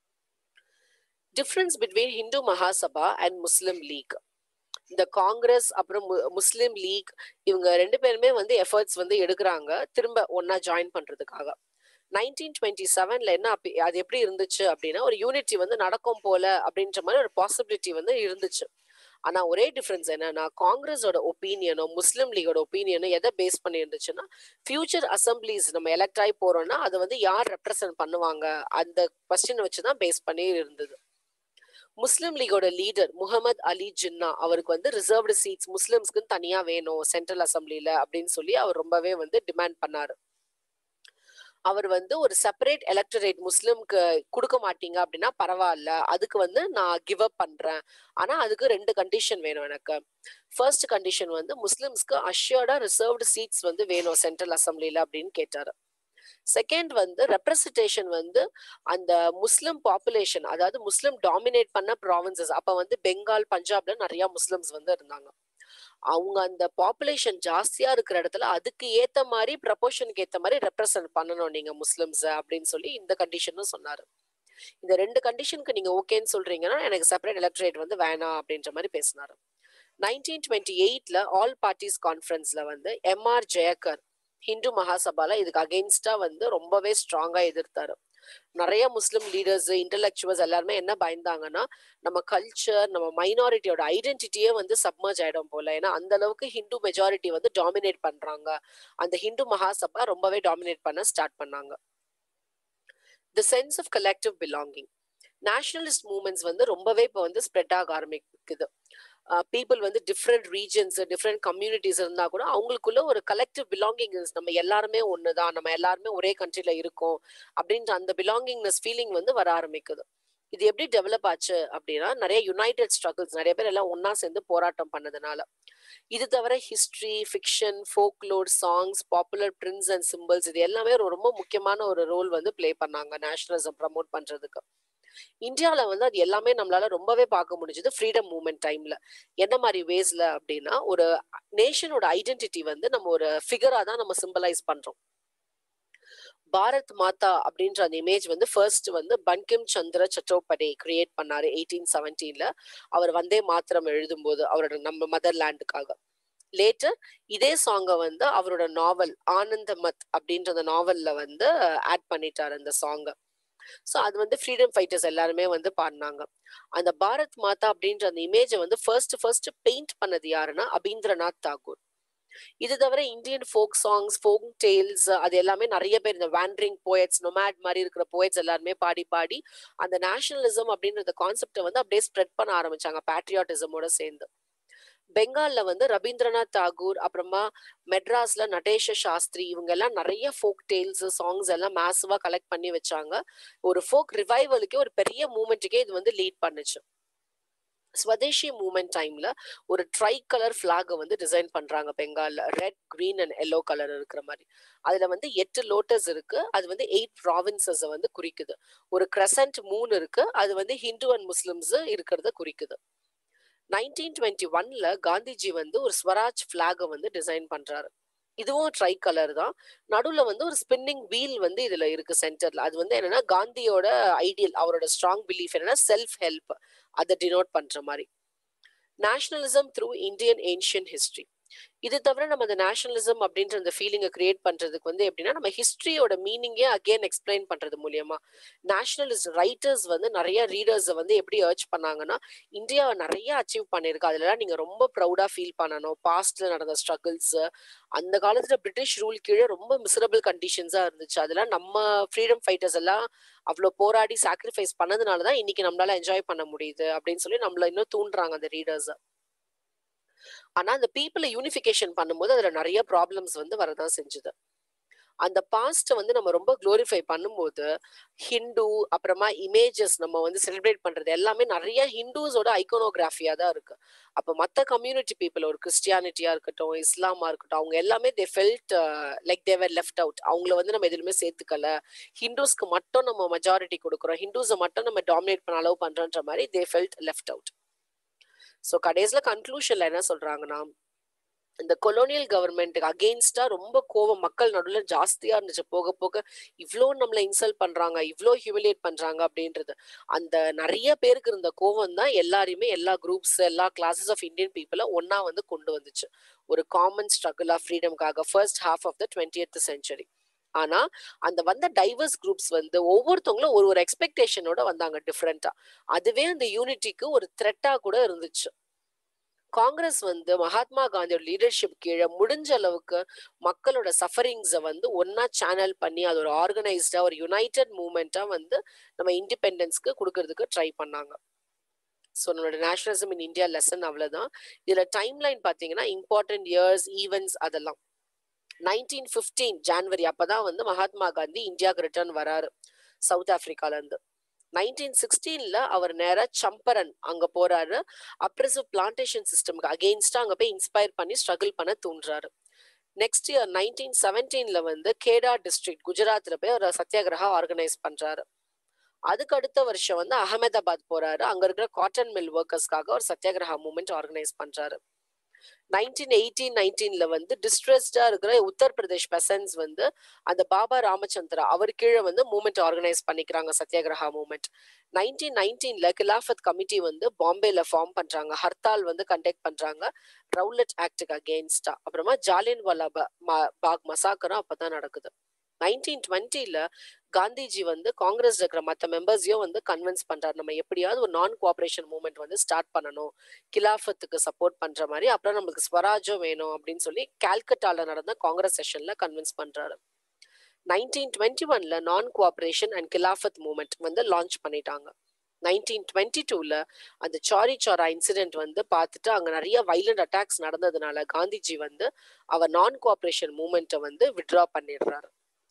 difference between Hindu Mahasabha and Muslim league இந்த காங்கிரஸ் அப்புறம் முஸ்லிம் லீக் இவங்க ரெண்டு பேருமே வந்து எஃபர்ட்ஸ் வந்து எடுக்கிறாங்க திரும்ப ஒன்னா ஜாயின் பண்றதுக்காக நைன்டீன் டுவெண்ட்டி செவன்ல என்ன அது எப்படி இருந்துச்சு அப்படின்னா ஒரு யூனிட்டி வந்து நடக்கும் போல அப்படின்ற மாதிரி ஒரு பாசிபிலிட்டி வந்து இருந்துச்சு ஆனா ஒரே டிஃபரன்ஸ் என்னன்னா காங்கிரஸோட ஒப்பீனியனும் முஸ்லீம் லீகோட ஒப்பீனியனும் எதை பேஸ் பண்ணி இருந்துச்சுன்னா ஃபியூச்சர் அசம்பிளிஸ் நம்ம எலெக்ட் ஆகி போறோம்னா அதை வந்து யார் ரெப்ரசன்ட் பண்ணுவாங்க அந்த கொஸ்டின் வச்சுதான் பேஸ் பண்ணி இருந்தது முஸ்லிம் லீகோட லீடர் முகமது அலி ஜின்னா அவருக்கு வந்து ரிசர்வ்டு சீட்ஸ் முஸ்லிம்ஸ்க்குன்னு தனியா வேணும் சென்ட்ரல் அசம்பிளில அப்படின்னு சொல்லி அவர் ரொம்பவே வந்து டிமாண்ட் பண்ணாரு அவர் வந்து ஒரு செப்பரேட் எலக்டரேட் முஸ்லிம்க்கு கொடுக்க மாட்டீங்க அப்படின்னா பரவாயில்ல அதுக்கு வந்து நான் கிவ் அப் பண்றேன் ஆனா அதுக்கு ரெண்டு கண்டிஷன் வேணும் எனக்கு ஃபர்ஸ்ட் கண்டிஷன் வந்து முஸ்லிம்ஸ்க்கு அஷ்யர்டா ரிசர்வ்டு சீட்ஸ் வந்து வேணும் சென்ட்ரல் அசம்பிளில அப்படின்னு கேட்டாரு செகண்ட் வந்து ரெப்ரசன்டேஷன் வந்து அந்த முஸ்லிம் பாப்புலேஷன் அதாவது முஸ்லிம் டாமினேட் பண்ண ப்ராவின்சஸ் அப்ப வந்து பெங்கால் பஞ்சாப்ல நிறைய முஸ்லிம்ஸ் வந்து இருந்தாங்க அவங்க அந்த பாப்புலேஷன் ஜாஸ்தியா இருக்கிற இடத்துல அதுக்கு ஏத்த மாதிரி ப்ரப்போர்ஷனுக்கு ஏத்த மாதிரி ரெப்ரசன்ட் பண்ணணும் நீங்க முஸ்லிம்ஸ் அப்படின்னு சொல்லி இந்த கண்டிஷனும் சொன்னாரு இந்த ரெண்டு கண்டிஷனுக்கு நீங்க ஓகேன்னு சொல்றீங்கன்னா எனக்கு செப்பரேட் எலக்ட்ரேட் வந்து வேணாம் அப்படின்ற மாதிரி பேசினாரு நைன்டீன் டுவெண்ட்டி எயிட்ல ஆல் பார்ட்டிஸ் கான்ஃபரன்ஸ்ல வந்து எம்ஆர் ஜெயக்கர் ஹிந்து மகாசபால இதுக்கு அகெயின்ஸ்டா வந்து ரொம்பவே ஸ்ட்ராங்கா எதிர்த்தாரு நிறைய முஸ்லிம் லீடர்ஸ் இன்டலெக்சுவல்ஸ் எல்லாருமே என்ன பயந்தாங்கன்னா நம்ம கல்ச்சர் நம்ம மைனாரிட்டியோட ஐடென்டிட்டியே வந்து சப்மர்ஜ் ஆயிடும் போல ஏன்னா அந்த அளவுக்கு ஹிந்து மெஜாரிட்டி வந்து டாமினேட் பண்றாங்க அந்த ஹிந்து மகாசபா ரொம்பவே டாமினேட் பண்ண ஸ்டார்ட் பண்ணாங்க the sense of collective belonging nationalist movements வந்து ரொம்பவே இப்போ வந்து ஸ்ப்ரெட் ஆக ஆரம்பிக்குது பீப்புள் வந்து டிஃப்ரெண்ட் ரீஜன்ஸ் டிஃப்ரெண்ட் கம்யூனிட்டிஸ் இருந்தா கூட அவங்களுக்குள்ள ஒரு கலெக்டிவ் பிலாங்கிங்னஸ் நம்ம எல்லாருமே ஒண்ணுதான் நம்ம எல்லாருமே ஒரே கண்ட்ரில இருக்கோம் அப்படின்ற அந்த பிலாங்கிங்னஸ் ஃபீலிங் வந்து வர ஆரம்பிக்குது இது எப்படி டெவலப் ஆச்சு அப்படின்னா நிறைய யுனைடெட் ஸ்ட்ரகிள்ஸ் நிறைய பேர் எல்லாம் ஒன்னா சேர்ந்து போராட்டம் பண்ணதுனால இது தவிர history fiction folklore songs popular prints and symbols இது எல்லாமே ஒரு ரொம்ப முக்கியமான ஒரு ரோல் வந்து பிளே பண்ணாங்க நேஷனலிசம் ப்ரமோட் பண்றதுக்கு இந்தியாவில வந்து அது எல்லாமே நம்மளால ரொம்பவே பார்க்க முடிஞ்சது ஃப்ரீடம் மூவ்மெண்ட் டைம்ல என்ன மாதிரி வேஸ்ல அப்படின்னா ஒரு நேஷனோட ஐடென்டிட்டி வந்து நம்ம ஒரு ஃபிகரா தான் நம்ம சிம்பலைஸ் பண்றோம் பாரத் மாதா அப்படின்ற அந்த இமேஜ் வந்து ஃபர்ஸ்ட் வந்து பன்கிம் சந்திர சட்டோபடே கிரியேட் பண்ணாரு எயிட்டீன் செவன்டீன்ல அவர் வந்தே மாத்திரம் எழுதும்போது அவரோட நம்ம மதர் லேண்டுக்காக லேட்டர் இதே சாங்கை வந்து அவரோட நாவல் ஆனந்தமத் அப்படின்ற அந்த நாவல்ல வந்து ஆட் பண்ணிட்டார் அந்த சாங்கை ஸோ அது வந்து ஃப்ரீடம் ஃபைட்டர்ஸ் எல்லாருமே வந்து பாடினாங்க அந்த பாரத் மாதா அப்படின்ற அந்த இமேஜை வந்து ஃபர்ஸ்ட் ஃபர்ஸ்ட் பெயிண்ட் பண்ணது யாருன்னா அபீந்திரநாத் தாகூர் இது தவிர Indian folk songs folk tales அது எல்லாமே நிறைய பேர் இந்த வேண்ட்ரிங் போயட்ஸ் நொமேட் மாதிரி இருக்கிற போயட்ஸ் எல்லாருமே பாடி பாடி அந்த நேஷனலிசம் அப்படின்ற கான்செப்டை வந்து அப்படியே ஸ்ப்ரெட் பண்ண ஆரம்பிச்சாங்க பேட்ரியாட்டிசமோட சேர்ந்து பெங்கால்ல வந்து ரவீந்திரநாத் தாகூர் அப்புறமா மெட்ராஸ்ல நடேஷ சாஸ்திரி இவங்க எல்லாம் நிறைய ஃபோக் டெய்ல்ஸ் சாங்ஸ் எல்லாம் மேசிவா கலெக்ட் பண்ணி வச்சாங்க ஒரு ஃபோக் ரிவைவலுக்கே ஒரு பெரிய மூமெண்ட்டுக்கே இது வந்து லீட் பண்ணுச்சு ஸ்வதேஷி மூமெண்ட் டைம்ல ஒரு ட்ரை கலர் ஃபிளாக வந்து டிசைன் பண்றாங்க பெங்கால்ல red green and yellow colour இருக்கிற மாதிரி அதுல வந்து எட்டு லோட்டஸ் இருக்கு அது வந்து எயிட் ப்ராவின்சஸ் வந்து குறிக்குது ஒரு கிரசன்ட் மூன் இருக்கு அது வந்து ஹிந்து அண்ட் முஸ்லிம்ஸ் இருக்கிறத குறிக்குது நைன்டீன் டுவெண்ட்டி ஒன்ல காந்திஜி வந்து ஒரு ஸ்வராஜ் பிளாக வந்து டிசைன் பண்றாரு இதுவும் ட்ரை கலர் தான் நடுவுல வந்து ஒரு ஸ்பின்னிங் வீல் வந்து இதுல இருக்கு சென்டர்ல அது வந்து என்னன்னா காந்தியோட ஐடியல் அவரோட ஸ்ட்ராங் பிலீஃப் என்னன்னா செல்ஃப் ஹெல்ப் அதை டினோட் பண்ற மாதிரி nationalism through Indian ancient history இது தவிர நம்ம அந்த நேஷனலிசம் அப்படின்ற அந்த ஃபீலிங்கை கிரியேட் பண்றதுக்கு வந்து எப்படின்னா நம்ம ஹிஸ்டரியோட மீனிங்கே அகெயின் எக்ஸ்பிளைன் பண்றது மூலியமா நேஷனலிஸ்ட் ரைட்டர்ஸ் வந்து நிறைய ரீடர்ஸை வந்து எப்படி ஏர்ச் பண்ணாங்கன்னா இந்தியா நிறைய அச்சீவ் பண்ணியிருக்கு அதுலலாம் நீங்க ரொம்ப ப்ரௌடா ஃபீல் பண்ணணும் பாஸ்ட்ல நடந்த ஸ்ட்ரகிள்ஸ் அந்த காலத்துல பிரிட்டிஷ் ரூல் கீழே ரொம்ப மிசரபிள் கண்டிஷன்ஸா இருந்துச்சு அதெல்லாம் நம்ம ஃப்ரீடம் ஃபைட்டர்ஸ் எல்லாம் அவ்வளோ போராடி சாக்ரிஃபைஸ் பண்ணதுனால தான் இன்னைக்கு நம்மளால என்ஜாய் பண்ண முடியுது அப்படின்னு சொல்லி நம்மள இன்னும் தூண்டுறாங்க அந்த ரீடர்ஸ் ஆனா அந்த பீப்புளை யூனிஃபிகேஷன் பண்ணும்போது அதுல நிறைய ப்ராப்ளம்ஸ் வந்து வரதான் செஞ்சுது அந்த பாஸ்ட்டை வந்து நம்ம ரொம்ப க்ளோரிஃபை பண்ணும்போது ஹிந்து அப்புறமா இமேஜஸ் நம்ம வந்து செலிப்ரேட் பண்றது எல்லாமே நிறைய ஹிந்துஸோட ஐகோனோகிராஃபியா தான் இருக்கு அப்போ மற்ற கம்யூனிட்டி பீப்புள் ஒரு கிறிஸ்டியானிட்டியா இருக்கட்டும் இஸ்லாமா இருக்கட்டும் அவங்க எல்லாமே they felt like they were left out அவங்கள வந்து நம்ம எதுவுமே சேர்த்துக்கல ஹிந்துஸ்க்கு மட்டும் நம்ம மெஜாரிட்டி கொடுக்குறோம் ஹிந்துஸை மட்டும் நம்ம டாமினேட் பண்ண அளவு பண்றோன்ற மாதிரி they felt left out so கடைசியில கன்க்ளூஷன்ல என்ன சொல்றாங்கன்னா இந்த கொலோனியல் கவர்மெண்ட்டுக்கு அகெயின்ஸ்டா ரொம்ப கோவம் மக்கள் நடுவில் ஜாஸ்தியா இருந்துச்சு போக போக இவ்வளோ நம்மளை இன்சல்ட் பண்றாங்க இவ்வளோ ஹியூமிலியேட் பண்றாங்க அப்படின்றது அந்த நிறைய பேருக்கு இருந்த கோவம் தான் எல்லாரையுமே எல்லா குரூப்ஸ் எல்லா கிளாஸஸ் ஆஃப் இந்தியன் பீப்புளை ஒன்னா வந்து கொண்டு வந்துச்சு ஒரு காமன் ஸ்ட்ரகிள் ஆஃப் ஃப்ரீடம்காக first half of the twenty century ஆனா அந்த வந்த டைவர்ஸ் குரூப்ஸ் வந்து ஒவ்வொருத்தவங்களும் ஒரு ஒரு எக்ஸ்பெக்டேஷனோட வந்தாங்க டிஃப்ரெண்டா அதுவே அந்த யூனிட்டிக்கு ஒரு த்ரெட்டா கூட இருந்துச்சு காங்கிரஸ் வந்து மகாத்மா காந்தியோட லீடர்ஷிப் கீழே முடிஞ்ச அளவுக்கு மக்களோட சஃபரிங்ஸை வந்து ஒன்னா சேனல் பண்ணி அது ஒரு ஆர்கனைஸ்டா ஒரு யுனைடெட் மூமெண்டா வந்து நம்ம இண்டிபெண்டன்ஸ்க்கு கொடுக்கறதுக்கு ட்ரை பண்ணாங்க ஸோ நம்மளோட நேஷனலிசம் இன் இந்தியா லெசன் அவ்வளோதான் இதுல டைம் லைன் பார்த்தீங்கன்னா இம்பார்ட்டன்ட் இயர்ஸ் ஈவெண்ட்ஸ் அதெல்லாம் நைன்டீன் ஃபிஃப்டீன் ஜான்வரி அப்பதான் வந்து மகாத்மா காந்தி இந்தியாவுக்கு ரிட்டர்ன் வராரு சவுத் ஆப்பிரிக்கால இருந்து நைன்டீன் சிக்ஸ்டீன்ல அவர் நேரா சம்பரன் அங்க போறாரு அப்ரெசிவ் பிளான்டேஷன் சிஸ்டம்க்கு அகெயின்ஸ்டா அங்க போய் இன்ஸ்பயர் பண்ணி ஸ்ட்ரகிள் பண்ண தூண்டுறாரு நெக்ஸ்ட் இயர் நைன்டீன் செவன்டீன்ல வந்து கேடா டிஸ்ட்ரிக்ட் குஜராத்ல போய் ஒரு சத்தியாகிரகா ஆர்கனைஸ் பண்றாரு அதுக்கு அடுத்த வருஷம் வந்து அகமதாபாத் போறாரு அங்க இருக்கிற காட்டன் மில் ஒர்க்கர்ஸ்க்காக ஒரு சத்தியாகிரகா மூமெண்ட் ஆர்கனைஸ் பண்றாரு நைன்டீன் எயிட்டீன் நைன்டீன்ல வந்து டிஸ்ட்ரெஸ்டா இருக்கிற உத்தரப்பிரதேஷ் பெசன்ஸ் வந்து அந்த பாபா ராமச்சந்திரா அவர் கீழே வந்து மூமெண்ட் ஆர்கனைஸ் பண்ணிக்கிறாங்க சத்தியாகிரகா மூமெண்ட் நைன்டீன் நைன்டீன்ல கிலாஃபத் கமிட்டி வந்து பாம்பேல ஃபார்ம் பண்றாங்க ஹர்த்தால் வந்து கண்டக்ட் பண்றாங்க ரவுலட் ஆக்டுக்கு அகேன்ஸ்டா அப்புறமா ஜாலியன் வாலா பாக் மசாக்கரும் அப்பதான் நடக்குது நைன்டீன் டுவெண்ட்டில காந்திஜி வந்து காங்கிரஸ் இருக்கிற மற்ற மெம்பர்ஸையும் வந்து கன்வின்ஸ் பண்றாரு நம்ம எப்படியாவது ஒரு நான் கோஆபரேஷன் மூவ்மெண்ட் வந்து ஸ்டார்ட் பண்ணணும் கிலாஃபத்துக்கு சப்போர்ட் பண்ற மாதிரி அப்புறம் நம்மளுக்கு ஸ்வராஜும் வேணும் அப்படின்னு சொல்லி கால்கட்டால நடந்த காங்கிரஸ் செஷன்ல கன்வின்ஸ் பண்றாரு நைன்டீன் டுவெண்ட்டி ஒன்ல non cooperation and Khilafat movement வந்து லான்ச் பண்ணிட்டாங்க நைன்டீன் டுவெண்ட்டி டூல அந்த சாரி சாரா இன்சிடென்ட் வந்து பார்த்துட்டு அங்க நிறைய வைலண்ட் அட்டாக்ஸ் நடந்ததுனால காந்திஜி வந்து அவர் நான் கோஆபரேஷன் மூவ்மெண்ட்டை வந்து விட்ரா பண்ணிடுறாரு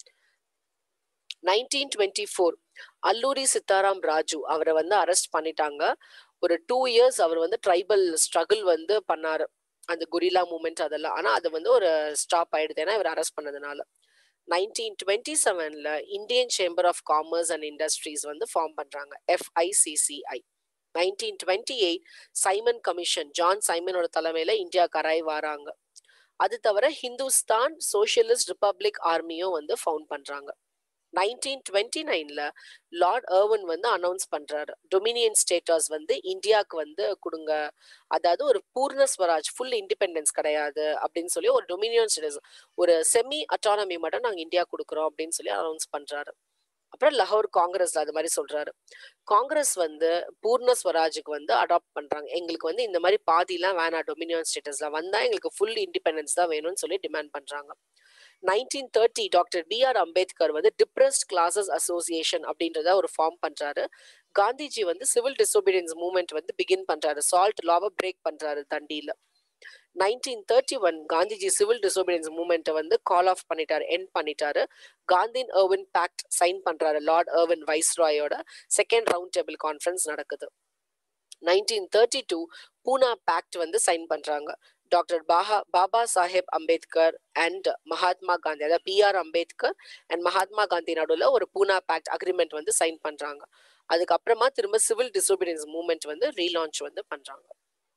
nineteen twenty four Alluri Sitaram Raju அவரை வந்து அரெஸ்ட் பண்ணிட்டாங்க ஒரு டூ இயர்ஸ் அவர் வந்து ட்ரைபல் ஸ்ட்ரகிள் வந்து பண்ணாரு அந்த குரிலா மூமெண்ட் அதெல்லாம் ஆனா அது வந்து ஒரு ஸ்டாப் ஆயிடுது ஏன்னா இவர் அரெஸ்ட் பண்ணதுனால நைன்டீன் டுவெண்ட்டி செவன்ல Indian chamber of commerce and industries வந்து ஃபார்ம் பண்றாங்க FICCI nineteen twenty eight Simon commission John சைமனோட தலைமையில இந்தியா கராய் வராங்க அது தவிர ஹிந்துஸ்தான் சோசியலிஸ்ட் ரிப்பப்ளிக் ஆர்மியும் வந்து ஃபவுண்ட் பண்றாங்க நைன்டீன் டுவெண்ட்டி நைன்ல லார்ட் ஏர்வன் வந்து அனௌன்ஸ் பண்றாரு டொமினியன் ஸ்டேட்டஸ் வந்து இந்தியாவுக்கு வந்து கொடுங்க அதாவது ஒரு பூர்ண ஸ்வராஜ் ஃபுல் இண்டிபெண்டன்ஸ் கிடையாது அப்படின்னு சொல்லி ஒரு டொமினியன் ஸ்டேட்டஸ் ஒரு செமி அட்டானமி மட்டும் நாங்க இந்தியா கொடுக்குறோம் அப்படின்னு சொல்லி அனௌன்ஸ் பண்றாரு அப்புறம் லஹோர் காங்கிரஸ்ல அது மாதிரி சொல்றாரு காங்கிரஸ் வந்து பூர்ண ஸ்வராஜுக்கு வந்து அடாப்ட் பண்றாங்க எங்களுக்கு வந்து இந்த மாதிரி பாதிலாம் வேணாம் டொமினியன் ஸ்டேட்டஸ்ல வந்தா எங்களுக்கு ஃபுல் இண்டிபெண்டன்ஸ் தான் வேணும்னு சொல்லி டிமாண்ட் பண்றாங்க nineteen thirty doctor B R Ambedkar வந்து டிப்ரெஸ்ட் கிளாஸஸ் அசோசியேஷன் அப்படின்றத ஒரு ஃபார்ம் பண்றாரு காந்திஜி வந்து சிவில் டிசோபீடியன்ஸ் மூவ்மெண்ட் வந்து பிகின் பண்றாரு சால்ட் லாவை பிரேக் பண்றாரு தண்டியில nineteen thirty one Gandhiji civil disobedience மூவ்மெண்ட்டை வந்து கால் ஆஃப் பண்ணிட்டாரு என் பண்ணிட்டாரு காந்தின் ஏர்வின் பேக்ட் சைன் பண்றாரு லார்ட் ஏர்வின் வைஸ்ராயோட செகண்ட் ரவுண்ட் டேபிள் கான்ஃபரன்ஸ் நடக்குது nineteen thirty two Poona pact வந்து சைன் பண்றாங்க டாக்டர் பாஹா பாபா சாஹேப் அம்பேத்கர் அண்ட் மகாத்மா காந்தி அதாவது B R Ambedkar and Mahatma Gandhi நடுவில் ஒரு பூனா பேக்ட் அக்ரிமெண்ட் வந்து சைன் பண்றாங்க அதுக்கப்புறமா திரும்ப சிவில் டிசோபீடியன்ஸ் மூவ்மெண்ட் வந்து ரீலான்ச் வந்து பண்றாங்க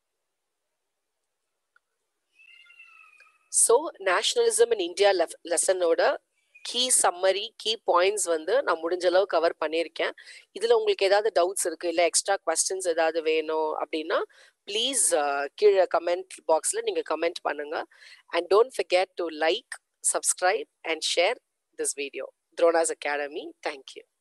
ஸோ நேஷனலிசம் இன் இந்தியா லெசனோட கீ சம்மரி கீ பாயிண்ட்ஸ் வந்து நான் முடிஞ்ச அளவு கவர் பண்ணியிருக்கேன் இதில் உங்களுக்கு ஏதாவது டவுட்ஸ் இருக்கு இல்லை எக்ஸ்ட்ரா கொஸ்டின்ஸ் ஏதாவது வேணும் அப்படின்னா ப்ளீஸ் கீழே கமெண்ட் பாக்ஸில் நீங்கள் கமெண்ட் பண்ணுங்க and don't forget to like subscribe and share this video Drona's Academy. Thank you.